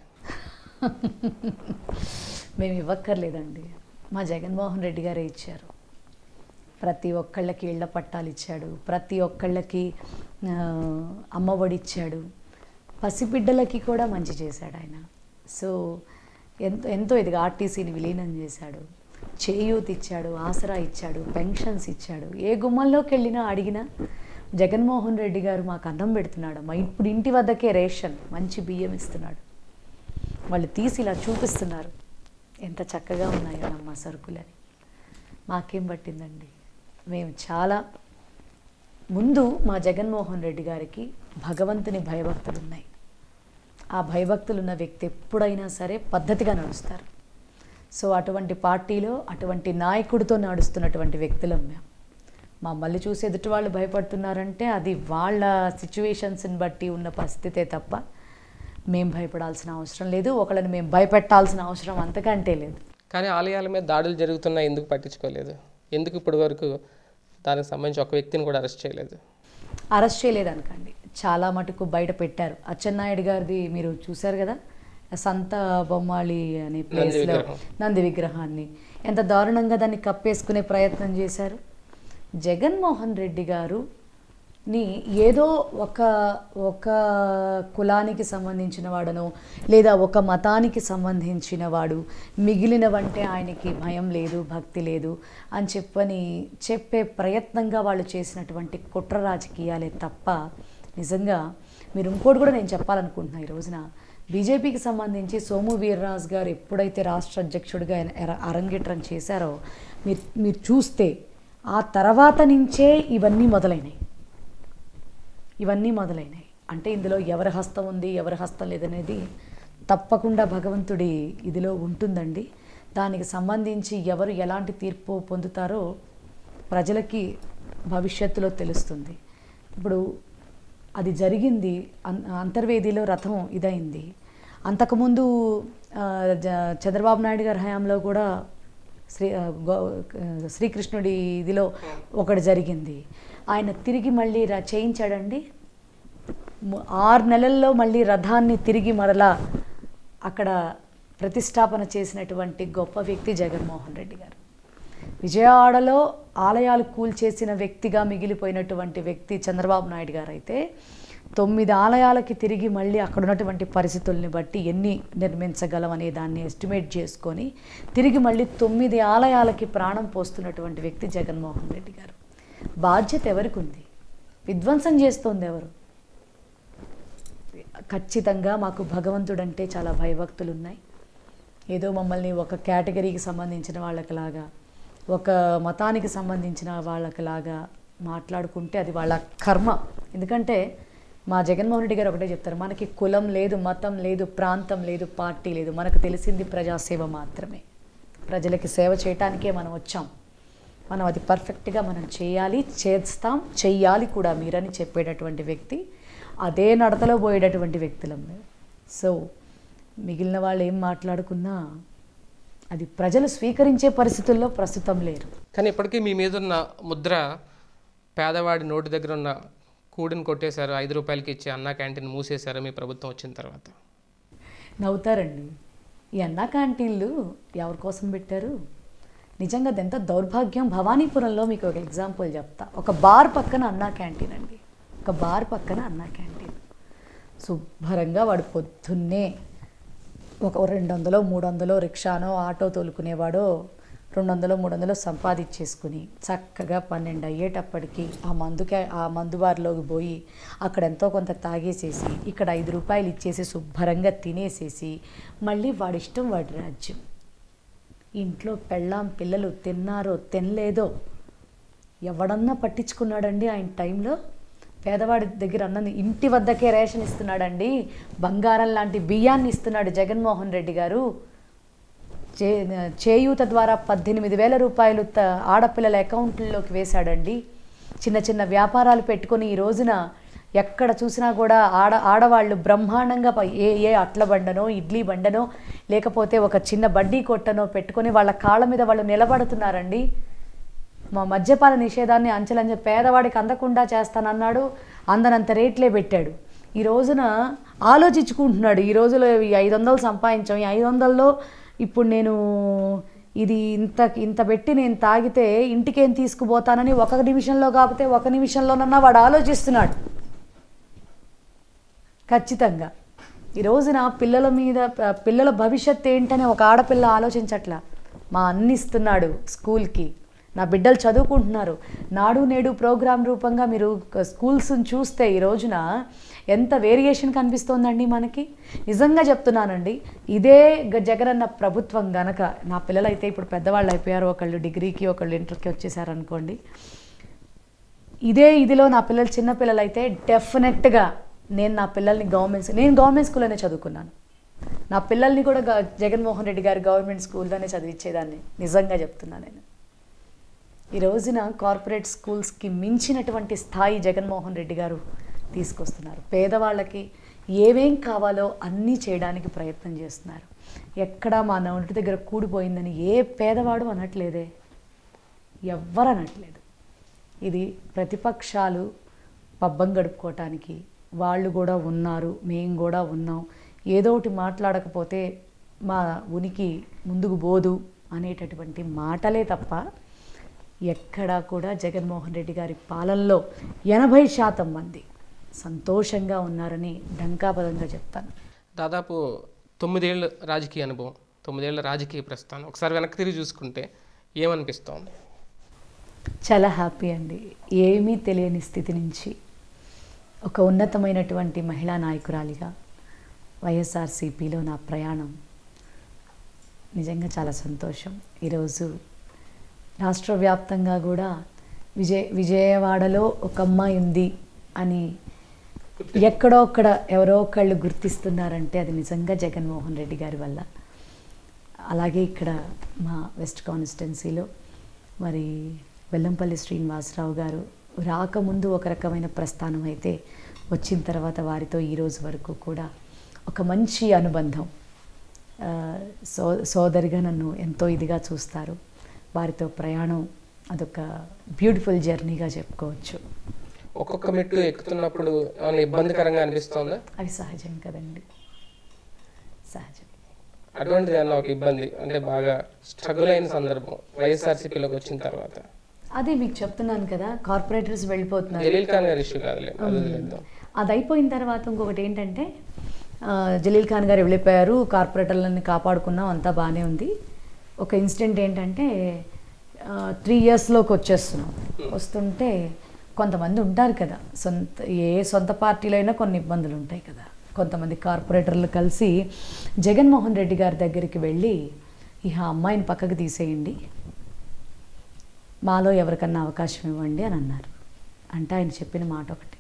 మేము ఇవ్వక్కర్లేదండి మా జగన్మోహన్ రెడ్డి గారే ఇచ్చారు ప్రతి ఒక్కళ్ళకి ఇళ్ల పట్టాలు ఇచ్చాడు ప్రతి ఒక్కళ్ళకి ఆ, అమ్మఒడి ఇచ్చాడు పసిబిడ్డలకి కూడా మంచి చేశాడు ఆయన సో ఎంతో ఎంతో ఇదిగా ఆర్టీసీని విలీనం చేశాడు చేయూత్ ఇచ్చాడు ఆసరా ఇచ్చాడు పెన్షన్స్ ఇచ్చాడు ఏ గుమ్మంలోకి వెళ్ళినా అడిగినా జగన్మోహన్ రెడ్డి గారు మాకు అన్నం పెడుతున్నాడమ్మా ఇప్పుడు ఇంటి వద్దకే రేషన్ మంచి బియ్యం ఇస్తున్నాడు వాళ్ళు తీసి ఇలా చూపిస్తున్నారు ఎంత చక్కగా ఉన్నాయోనమ్మా సరుకులని మాకేం పట్టిందండి మేము చాలా ముందు మా జగన్మోహన్ రెడ్డి గారికి భగవంతుని భయభక్తులు ఉన్నాయి ఆ భయభక్తులు ఉన్న వ్యక్తి ఎప్పుడైనా సరే పద్ధతిగా నడుస్తారు సో అటువంటి పార్టీలో అటువంటి నాయకుడితో నడుస్తున్నటువంటి వ్యక్తులం మేము మమ్మల్ని చూసి ఎదుటి వాళ్ళు భయపడుతున్నారంటే అది వాళ్ళ సిచ్యువేషన్స్ని బట్టి ఉన్న పరిస్థితే తప్ప మేము భయపడాల్సిన అవసరం లేదు ఒకళ్ళని మేము భయపెట్టాల్సిన అవసరం అంతకంటే లేదు కానీ ఆలయాల మీద దాడులు జరుగుతున్నా ఎందుకు పట్టించుకోలేదు ఎందుకు ఇప్పటి వరకు దానికి సంబంధించి ఒక వ్యక్తిని కూడా అరెస్ట్ చేయలేదు అరెస్ట్ చేయలేదనకండి చాలా మటుకు బయట పెట్టారు అచ్చెన్నాయుడు గారిది మీరు చూశారు కదా సంత బొమ్మాళి అనే ప్లేస్లో విగ్రహం. నంది విగ్రహాన్ని ఎంత దారుణంగా దాన్ని కప్పేసుకునే ప్రయత్నం చేశారు జగన్మోహన్ రెడ్డి గారు ని ఏదో ఒక ఒక కులానికి సంబంధించిన వాడనో లేదా ఒక మతానికి సంబంధించిన వాడు మిగిలినవంటే ఆయనకి భయం లేదు భక్తి లేదు అని చెప్పని చెప్పే ప్రయత్నంగా వాళ్ళు చేసినటువంటి కుట్ర రాజకీయాలే తప్ప నిజంగా మీరు ఇంకోటి కూడా నేను చెప్పాలనుకుంటున్నా ఈ రోజున బీజేపీకి సంబంధించి సోము వీర్రాజు గారు ఎప్పుడైతే రాష్ట్ర అధ్యక్షుడిగా ఆయన ఎర- అరంగేట్రం చేశారో మీరు మీరు చూస్తే ఆ తర్వాత నుంచే ఇవన్నీ మొదలైనాయి ఇవన్నీ మొదలైనాయి అంటే ఇందులో ఎవరి హస్తం ఉంది ఎవరి హస్తం లేదనేది తప్పకుండా భగవంతుడి ఇదిలో ఉంటుందండి దానికి సంబంధించి ఎవరు ఎలాంటి తీర్పు పొందుతారో ప్రజలకి భవిష్యత్తులో తెలుస్తుంది ఇప్పుడు అది జరిగింది అన్- అంతర్వేదిలో రథం ఇదైంది అంతకుముందు ఆ, జ- చంద్రబాబు నాయుడు గారి హయాంలో కూడా శ్రీ ఆ, గో- ఆ, శ్రీకృష్ణుడి ఇదిలో ఒకటి జరిగింది ఆయన తిరిగి మళ్ళీ ర- చేయించాడండి ము- ఆరు నెలల్లో మళ్ళీ రథాన్ని తిరిగి మరలా అక్కడ ప్రతిష్టాపన చేసినటువంటి గొప్ప వ్యక్తి జగన్మోహన్ రెడ్డి గారు విజయవాడలో ఆలయాలు కూల్చేసిన వ్యక్తిగా మిగిలిపోయినటువంటి వ్యక్తి చంద్రబాబు నాయుడు గారు అయితే తొమ్మిది ఆలయాలకి తిరిగి మళ్ళీ అక్కడ ఉన్నటువంటి పరిస్థితుల్ని బట్టి ఎన్ని నిర్మించగలం అనే దాన్ని ఎస్టిమేట్ చేసుకొని తిరిగి మళ్ళీ తొమ్మిది ఆలయాలకి ప్రాణం పోస్తున్నటువంటి వ్యక్తి జగన్మోహన్ రెడ్డి గారు బాధ్యత ఎవరికి ఉంది విధ్వంసం చేస్తోంది ఎవరు ఖచ్చితంగా మాకు భగవంతుడంటే చాలా భయభక్తులు ఉన్నాయి ఏదో మమ్మల్ని ఒక కేటగిరీకి సంబంధించిన వాళ్ళకిలాగా ఒక మతానికి సంబంధించిన వాళ్ళకిలాగా మాట్లాడుకుంటే అది వాళ్ళ కర్మ ఎందుకంటే మా జగన్మోహన్ రెడ్డి గారు ఒకటే చెప్తారు మనకి కులం లేదు మతం లేదు ప్రాంతం లేదు పార్టీ లేదు మనకు తెలిసింది ప్రజాసేవ మాత్రమే ప్రజలకి సేవ చేయటానికే మనం వచ్చాం మనం అది పర్ఫెక్ట్గా మనం చేయాలి చేస్తాం చెయ్యాలి కూడా మీరని చెప్పేటటువంటి వ్యక్తి అదే నడతలో పోయేటటువంటి వ్యక్తులం మేము సో మిగిలిన వాళ్ళు ఏం మాట్లాడుకున్నా అది ప్రజలు స్వీకరించే పరిస్థితుల్లో ప్రస్తుతం లేరు కానీ ఇప్పటికీ మీ మీద ఉన్న ముద్ర పేదవాడి నోటి దగ్గర ఉన్న కూడిని కొట్టేశారు ఐదు రూపాయలకి ఇచ్చే అన్నా క్యాంటీన్ మూసేశారు మీ ప్రభుత్వం వచ్చిన తర్వాత నవ్వుతారండి ఈ అన్నా క్యాంటీన్లు ఎవరి కోసం పెట్టారు నిజంగా అది ఎంత దౌర్భాగ్యం భవానీపురంలో మీకు ఒక ఎగ్జాంపుల్ చెప్తా ఒక బార్ పక్కన అన్నా క్యాంటీన్ అండి ఒక బార్ పక్కన అన్నా క్యాంటీన్ శుభ్రంగా వాడు పొద్దున్నే ఒక రెండు వందలో మూడు వందలో రిక్షానో ఆటో తోలుకునేవాడో రెండు వందలు మూడు వందలు సంపాదించేసుకుని చక్కగా పన్నెండు అయ్యేటప్పటికి ఆ మందుకే ఆ మందు బార్లోకి పోయి అక్కడ ఎంతో కొంత తాగేసేసి ఇక్కడ ఐదు రూపాయలు ఇచ్చేసి శుభ్రంగా తినేసేసి మళ్ళీ వాడి ఇష్టం వాడి రాజ్యం ఇంట్లో పెళ్ళాం పిల్లలు తిన్నారో తినలేదో ఎవడన్నా పట్టించుకున్నాడండి ఆయన టైంలో పేదవాడి దగ్గర అన్నది ఇంటి వద్దకే రేషన్ ఇస్తున్నాడండి బంగారం లాంటి బియ్యాన్ని ఇస్తున్నాడు జగన్మోహన్ రెడ్డి గారు చే చేయూత ద్వారా పద్దెనిమిది వేల రూపాయలు త- ఆడపిల్లల అకౌంట్లలోకి వేశాడండి చిన్న చిన్న వ్యాపారాలు పెట్టుకొని ఈ రోజున ఎక్కడ చూసినా కూడా ఆడ ఆడవాళ్ళు బ్రహ్మాండంగా ప- ఏ ఏ అట్ల బండనో ఇడ్లీ బండనో లేకపోతే ఒక చిన్న బడ్డీ కొట్టనో పెట్టుకొని వాళ్ళ కాళ్ళ మీద వాళ్ళు నిలబడుతున్నారండి మా మద్యపాన నిషేధాన్ని అంచెలంచె పేదవాడికి అందకుండా చేస్తానన్నాడు అందనంత రేట్లే పెట్టాడు ఈ రోజున ఆలోచించుకుంటున్నాడు ఈ రోజులో ఈ ఐదు వందలు సంపాదించాం ఈ ఐదు వందల్లో ఇప్పుడు నేను ఇది ఇంత ఇంత పెట్టి నేను తాగితే ఇంటికేం తీసుకుపోతానని ఒక నిమిషంలో కాకపోతే ఒక నిమిషంలోనన్నా వాడు ఆలోచిస్తున్నాడు ఖచ్చితంగా ఈ రోజున పిల్లల మీద ప- పిల్లల భవిష్యత్ ఏంటని ఒక ఆడపిల్ల ఆలోచించట్లా మా అన్ని ఇస్తున్నాడు స్కూల్కి నా బిడ్డలు చదువుకుంటున్నారు నాడు నేడు ప్రోగ్రాం రూపంగా మీరు క- స్కూల్స్ని చూస్తే ఈ రోజున ఎంత వేరియేషన్ కనిపిస్తోందండి మనకి నిజంగా చెప్తున్నానండి ఇదే గ- జగనన్న ప్రభుత్వం గనక నా పిల్లలు అయితే ఇప్పుడు పెద్దవాళ్ళు అయిపోయారు ఒకళ్ళు డిగ్రీకి ఒకళ్ళు ఇంటర్కి వచ్చేసారు అనుకోండి ఇదే ఇదిలో నా పిల్లలు చిన్న పిల్లలు అయితే డెఫినెట్గా నేను నా పిల్లల్ని గవర్నమెంట్ నేను గవర్నమెంట్ స్కూల్లోనే చదువుకున్నాను నా పిల్లల్ని కూడా గ- జగన్మోహన్ రెడ్డి గారి గవర్నమెంట్ స్కూల్లోనే చదివించేదాన్ని నిజంగా చెప్తున్నాను నేను ఈ రోజున కార్పొరేట్ స్కూల్స్కి మించినటువంటి స్థాయి జగన్మోహన్ రెడ్డి గారు తీసుకొస్తున్నారు పేదవాళ్ళకి ఏమేం కావాలో అన్నీ చేయడానికి ప్రయత్నం చేస్తున్నారు ఎక్కడా మా నోటి దగ్గర కూడిపోయిందని ఏ పేదవాడు అనట్లేదే ఎవ్వరు అనట్లేదు ఇది ప్రతిపక్షాలు పబ్బం గడుపుకోవటానికి వాళ్ళు కూడా ఉన్నారు మేము కూడా ఉన్నాం ఏదో ఒకటి మాట్లాడకపోతే మా ఉనికి ముందుకు పోదు అనేటటువంటి మాటలే తప్ప ఎక్కడా కూడా జగన్మోహన్ రెడ్డి గారి పాలనలో ఎనభై శాతం మంది సంతోషంగా ఉన్నారని డంకాపదంగా చెప్తాను దాదాపు తొమ్మిదేళ్ళ రాజకీయ అనుభవం తొమ్మిదేళ్ల రాజకీయ ప్రస్థానం ఒకసారి వెనక్కి తిరిగి చూసుకుంటే ఏమనిపిస్తోంది చాలా హ్యాపీ అండి ఏమీ తెలియని స్థితి నుంచి ఒక ఉన్నతమైనటువంటి మహిళా నాయకురాలిగా వైఎస్ఆర్సీపీలో నా ప్రయాణం నిజంగా చాలా సంతోషం ఈరోజు రాష్ట్ర వ్యాప్తంగా కూడా విజయ విజయవాడలో ఒక అమ్మాయి ఉంది అని ఎక్కడో ఒక్కడ ఎవరో ఒకళ్ళు గుర్తిస్తున్నారంటే అది నిజంగా జగన్మోహన్ రెడ్డి గారి వల్ల అలాగే ఇక్కడ మా వెస్ట్ కాన్స్టిట్యున్సీలో మరి వెల్లంపల్లి శ్రీనివాసరావు గారు రాకముందు ఒక రకమైన ప్రస్థానం అయితే వచ్చిన తర్వాత వారితో ఈ రోజు వరకు కూడా ఒక మంచి అనుబంధం ఆ, సో సోదరిగా నన్ను ఎంతో ఇదిగా చూస్తారు వారితో ప్రయాణం అదొక బ్యూటిఫుల్ జర్నీగా చెప్పుకోవచ్చు ఒక్కొక్క మెట్టు ఎక్కుతున్నప్పుడు ఏమైనా ఇబ్బందికరంగా అనిపిస్తోందా అవి సహజం కదండి సహజం అటువంటిది ఏమన్నా ఒక ఇబ్బంది అంటే బాగా స్ట్రగుల్ అయిన సందర్భం వైఎస్ఆర్సీపీలోకి వచ్చిన తర్వాత అదే మీకు చెప్తున్నాను కదా కార్పొరేటర్స్ వెళ్ళిపోతున్నారు జలీల్ ఖాన్ గారి ఇష్యూ కాదులే అది వదిలేద్దాం అది అయిపోయిన తర్వాత ఇంకొకటి ఏంటంటే ఆ, జలీల్ ఖాన్ గారు వెళ్ళిపోయారు కార్పొరేటర్లని కాపాడుకున్నాం అంతా బాగానే ఉంది ఒక ఇన్సిడెంట్ ఏంటంటే త్రీ ఇయర్స్లోకి వచ్చేస్తున్నాం వస్తుంటే కొంతమంది ఉంటారు కదా సొంత ఏ సొంత పార్టీలో అయినా కొన్ని ఇబ్బందులు ఉంటాయి కదా కొంతమంది కార్పొరేటర్లు కలిసి జగన్మోహన్ రెడ్డి గారి దగ్గరికి వెళ్ళి ఇహ అమ్మాయిని పక్కకు తీసేయండి మాలో ఎవరికన్నా అవకాశం ఇవ్వండి అని అన్నారు అంటే ఆయన చెప్పిన మాట ఒకటి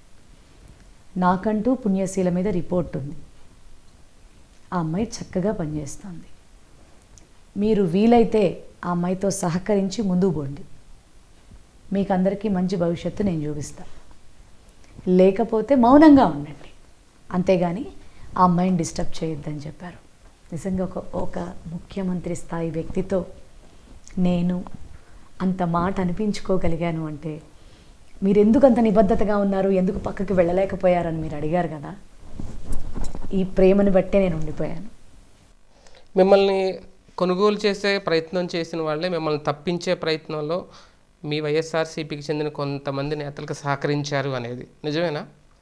నాకంటూ పుణ్యశీల మీద రిపోర్ట్ ఉంది ఆ అమ్మాయి చక్కగా పనిచేస్తుంది మీరు వీలైతే ఆ అమ్మాయితో సహకరించి ముందుకు పోండి మీకు అందరికీ మంచి భవిష్యత్తు నేను చూపిస్తాను లేకపోతే మౌనంగా ఉండండి అంతేగాని ఆ అమ్మాయిని డిస్టర్బ్ చేయొద్దని చెప్పారు నిజంగా ఒక ఒక ముఖ్యమంత్రి స్థాయి వ్యక్తితో నేను అంత మాట అనిపించుకోగలిగాను అంటే మీరు ఎందుకు అంత నిబద్ధతగా ఉన్నారు ఎందుకు పక్కకి వెళ్ళలేకపోయారని మీరు అడిగారు కదా ఈ ప్రేమను బట్టే నేను ఉండిపోయాను మిమ్మల్ని కొనుగోలు చేసే ప్రయత్నం చేసిన వాళ్ళే మిమ్మల్ని తప్పించే ప్రయత్నంలో మీ వైఎస్ఆర్సీపీకి చెందిన కొంతమంది నేతలకు సహకరించారు అనేది నిజమేనా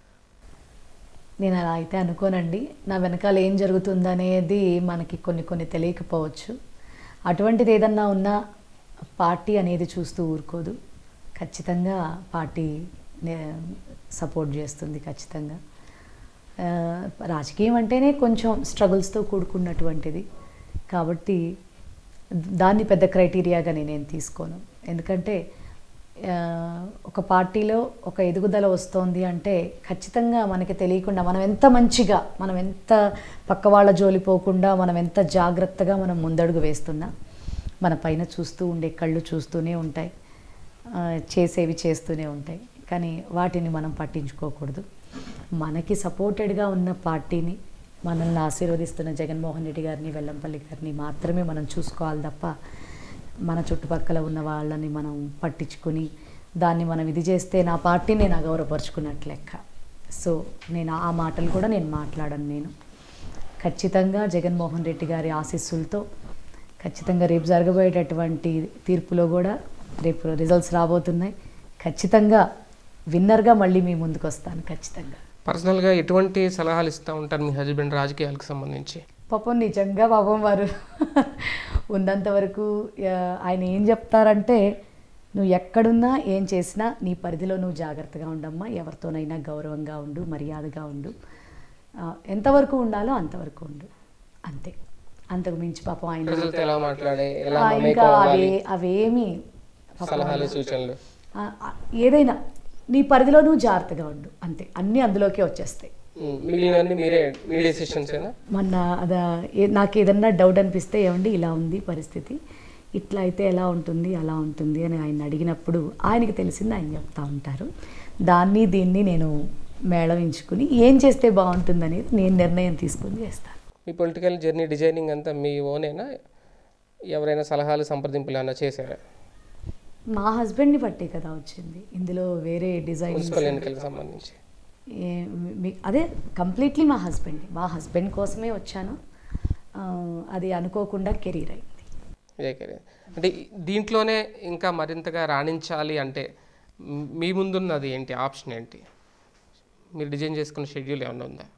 నేను అలా అయితే అనుకోనండి నా వెనకాల ఏం జరుగుతుందనేది మనకి కొన్ని కొన్ని తెలియకపోవచ్చు అటువంటిది ఏదన్నా ఉన్నా పార్టీ అనేది చూస్తూ ఊరుకోదు ఖచ్చితంగా పార్టీ సపోర్ట్ చేస్తుంది ఖచ్చితంగా ఆ, రాజకీయం అంటేనే కొంచెం స్ట్రగుల్స్తో కూడుకున్నటువంటిది కాబట్టి దాన్ని పెద్ద క్రైటీరియాగా నేనేం తీసుకోను ఎందుకంటే ఆ, ఒక పార్టీలో ఒక ఎదుగుదల వస్తోంది అంటే ఖచ్చితంగా మనకి తెలియకుండా మనం ఎంత మంచిగా మనం ఎంత పక్క వాళ్ళ జోలి పోకుండా మనం ఎంత జాగ్రత్తగా మనం ముందడుగు వేస్తున్నా మన పైన చూస్తూ ఉండే కళ్ళు చూస్తూనే ఉంటాయి ఆ, చేసేవి చేస్తూనే ఉంటాయి కానీ వాటిని మనం పట్టించుకోకూడదు మనకి సపోర్టెడ్గా ఉన్న పార్టీని మనల్ని ఆశీర్వదిస్తున్న జగన్మోహన్ రెడ్డి గారిని వెల్లంపల్లి గారిని మాత్రమే మనం చూసుకోవాలి తప్ప మన చుట్టుపక్కల ఉన్న వాళ్ళని మనం పట్టించుకుని దాన్ని మనం ఇది చేస్తే నా పార్టీని నేను అగౌరవపరుచుకున్నట్లు లెక్క సో నేను ఆ మాటలు కూడా నేను మాట్లాడను నేను ఖచ్చితంగా జగన్మోహన్ రెడ్డి గారి ఆశీస్సులతో ఖచ్చితంగా రేపు జరగబోయేటటువంటి తీర్పులో కూడా రేపు రిజల్ట్స్ రాబోతున్నాయి ఖచ్చితంగా విన్నర్గా మళ్ళీ మీ ముందుకు వస్తాను ఖచ్చితంగా పర్సనల్గా ఎటువంటి సలహాలు ఇస్తూ ఉంటారు మీ హస్బెండ్ రాజకీయాలకు సంబంధించి పాపం నిజంగా పాపం వారు ఉన్నంత వరకు ఆ, ఆయన ఏం చెప్తారంటే నువ్వు ఎక్కడున్నా ఏం చేసినా నీ పరిధిలో నువ్వు జాగ్రత్తగా ఉండమ్మా ఎవరితోనైనా గౌరవంగా ఉండు మర్యాదగా ఉండు ఆ, ఎంతవరకు ఉండాలో అంతవరకు ఉండు అంతే అంతకు మించి పాపం ఆయన ప్రజలతో ఎలా మాట్లాడే ఎలా ఆ, ఇంకా మమేకం అవ్వాలి అవే అవేమి సలహాలు సూచనలు ఆ, ఆ, ఏదైనా నీ పరిధిలో నువ్వు జాగ్రత్తగా ఉండు అంతే అన్నీ అందులోకే వచ్చేస్తాయి ఉమ్, మిగిలినవన్నీ మీరే మీ డెసిషన్స్ ఏనా మొన్న అదా ఏ- నాకు ఏదన్నా డౌట్ అనిపిస్తే ఏమండి ఇలా ఉంది పరిస్థితి ఇట్లా అయితే ఎలా ఉంటుంది అలా ఉంటుంది అని ఆయన అడిగినప్పుడు ఆయనకి తెలిసింది ఆయన చెప్తా ఉంటారు దాన్ని దీన్ని నేను మేళవించుకుని ఏం చేస్తే బాగుంటుందనేది నేను నిర్ణయం తీసుకుని చేస్తాను మీ పొలిటికల్ జర్నీ డిజైనింగ్ అంతా మీ ఓనేనా ఎవరైనా సలహాలు సంప్రదింపులు ఏమైనా చేశారా మా హస్బెండ్ని బట్టే కదా వచ్చింది ఇందులో వేరే డిజైన్ మున్సిపల్ ఎన్నికలకు సంబంధించి అదే కంప్లీట్లీ మా హస్బెండ్ మా హస్బెండ్ కోసమే వచ్చాను ఆ, అది అనుకోకుండా కెరీర్ అయింది ఇదే కదా. అంటే ఈ- దీంట్లోనే ఇంకా మరింతగా రాణించాలి అంటే మ్- మీ ముందున్నది ఏంటి ఆప్షన్ ఏంటి మీరు డిజైన్ చేసుకున్న షెడ్యూల్ ఏమైనా ఉందా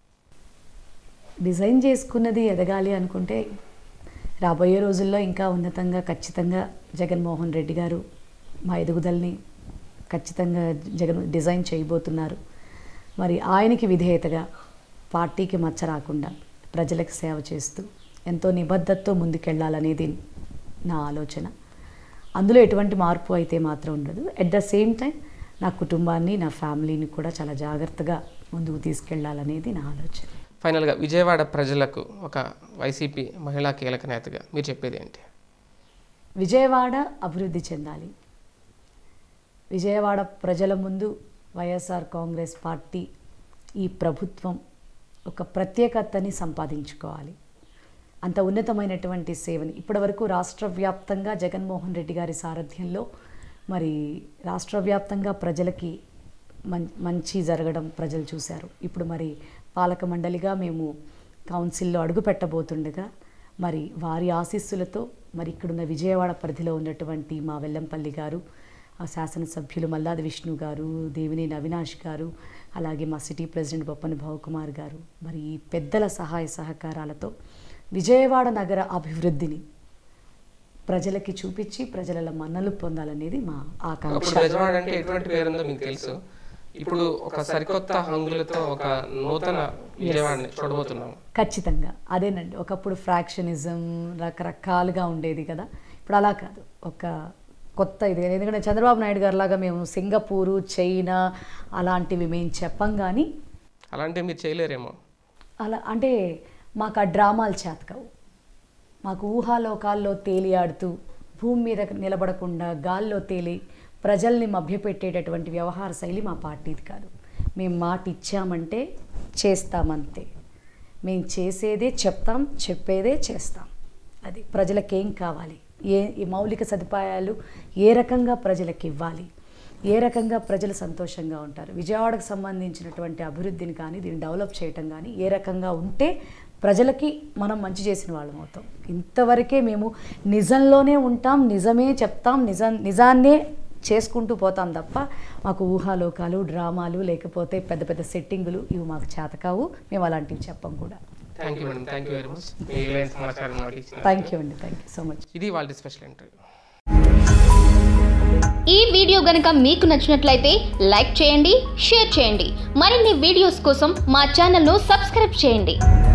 డిజైన్ చేసుకున్నది ఎదగాలి అనుకుంటే రాబోయే రోజుల్లో ఇంకా ఉన్నతంగా ఖచ్చితంగా జగన్మోహన్ రెడ్డి గారు మా ఎదుగుదలని ఖచ్చితంగా జగన్ డిజైన్ చేయబోతున్నారు మరి ఆయనకి విధేయతగా పార్టీకి మచ్చ రాకుండా ప్రజలకు సేవ చేస్తూ ఎంతో నిబద్ధతతో ముందుకెళ్ళాలనేది నా ఆలోచన అందులో ఎటువంటి మార్పు అయితే మాత్రం ఉండదు ఎట్ ద సేమ్ టైం నా కుటుంబాన్ని నా ఫ్యామిలీని కూడా చాలా జాగ్రత్తగా ముందుకు తీసుకెళ్ళాలనేది నా ఆలోచన ఫైనల్గా విజయవాడ ప్రజలకు ఒక వైసీపీ మహిళా కీలక నేతగా మీరు చెప్పేది ఏంటి విజయవాడ అభివృద్ధి చెందాలి విజయవాడ ప్రజల ముందు వైఎస్ఆర్ కాంగ్రెస్ పార్టీ ఈ ప్రభుత్వం ఒక ప్రత్యేకతని సంపాదించుకోవాలి అంత ఉన్నతమైనటువంటి సేవని ఇప్పటివరకు రాష్ట్ర వ్యాప్తంగా జగన్మోహన్ రెడ్డి గారి సారథ్యంలో మరి రాష్ట్ర వ్యాప్తంగా ప్రజలకి మం మంచి జరగడం ప్రజలు చూశారు ఇప్పుడు మరి పాలక మండలిగా మేము కౌన్సిల్లో అడుగు పెట్టబోతుండగా మరి వారి ఆశీస్సులతో మరి ఇక్కడున్న విజయవాడ పరిధిలో ఉన్నటువంటి మా వెల్లంపల్లి గారు ఆ శాసనసభ్యులు మల్లాది విష్ణు గారు దేవినేని అవినాష్ గారు అలాగే మా సిటీ ప్రెసిడెంట్ బొప్పని భావకుమార్ గారు మరి ఈ పెద్దల సహాయ సహకారాలతో విజయవాడ నగర అభివృద్ధిని ప్రజలకి చూపించి ప్రజల మన్నలు పొందాలనేది మా ఆకాంక్ష అప్పుడు విజయవాడ అంటే ఎటువంటి పేరుందో మీకు తెలుసు ఇప్పుడు ఒక సరికొత్త హంగులతో ఒక నూతన విజయవాడని చూడబోతున్నాము ఖచ్చితంగా అదేనండి ఒకప్పుడు ఫ్రాక్షనిజం రకరకాలుగా ఉండేది కదా ఇప్పుడు అలా కాదు ఒక కొత్త ఇది ఎందుకంటే చంద్రబాబు నాయుడు గారు లాగా మేము సింగపూరు చైనా అలాంటివి మేము చెప్పం కానీ అలాంటివి మీరు చేయలేరేమో అలా అంటే మాకు ఆ డ్రామాలు చేతకావు మాకు ఊహాలోకాల్లో తేలియాడుతూ భూమి మీద నిలబడకుండా గాల్లో తేలి ప్రజల్ని మభ్యపెట్టేటటువంటి వ్యవహార శైలి మా పార్టీది కాదు మేము మాట ఇచ్చామంటే చేస్తామంతే మేము చేసేదే చెప్తాం చెప్పేదే చేస్తాం అది ప్రజలకేం కావాలి ఏ ఈ మౌలిక సదుపాయాలు ఏ రకంగా ప్రజలకు ఇవ్వాలి ఏ రకంగా ప్రజలు సంతోషంగా ఉంటారు విజయవాడకు సంబంధించినటువంటి అభివృద్ధిని కానీ దీన్ని డెవలప్ చేయటం కానీ ఏ రకంగా ఉంటే ప్రజలకి మనం మంచి చేసిన వాళ్ళం అవుతాం ఇంతవరకే మేము నిజంలోనే ఉంటాం నిజమే చెప్తాం నిజం నిజాన్నే చేసుకుంటూ పోతాం తప్ప మాకు ఊహాలోకాలు డ్రామాలు లేకపోతే పెద్ద పెద్ద సెట్టింగులు ఇవి మాకు చేతకావు మేము అలాంటివి చెప్పం కూడా thank you madam thank you very much మీ విలువైన సమాచారం మాకు ఇచ్చిన థ్యాంక్ యూ అండి థ్యాంక్ యూ సో మచ్ ఇది వాళ్ళ స్పెషల్ ఇంటర్వ్యూ ఈ వీడియో గనక మీకు నచ్చినట్లయితే లైక్ చేయండి షేర్ చేయండి మరిన్ని వీడియోస్ కోసం మా ఛానల్ను సబ్స్క్రైబ్ చేయండి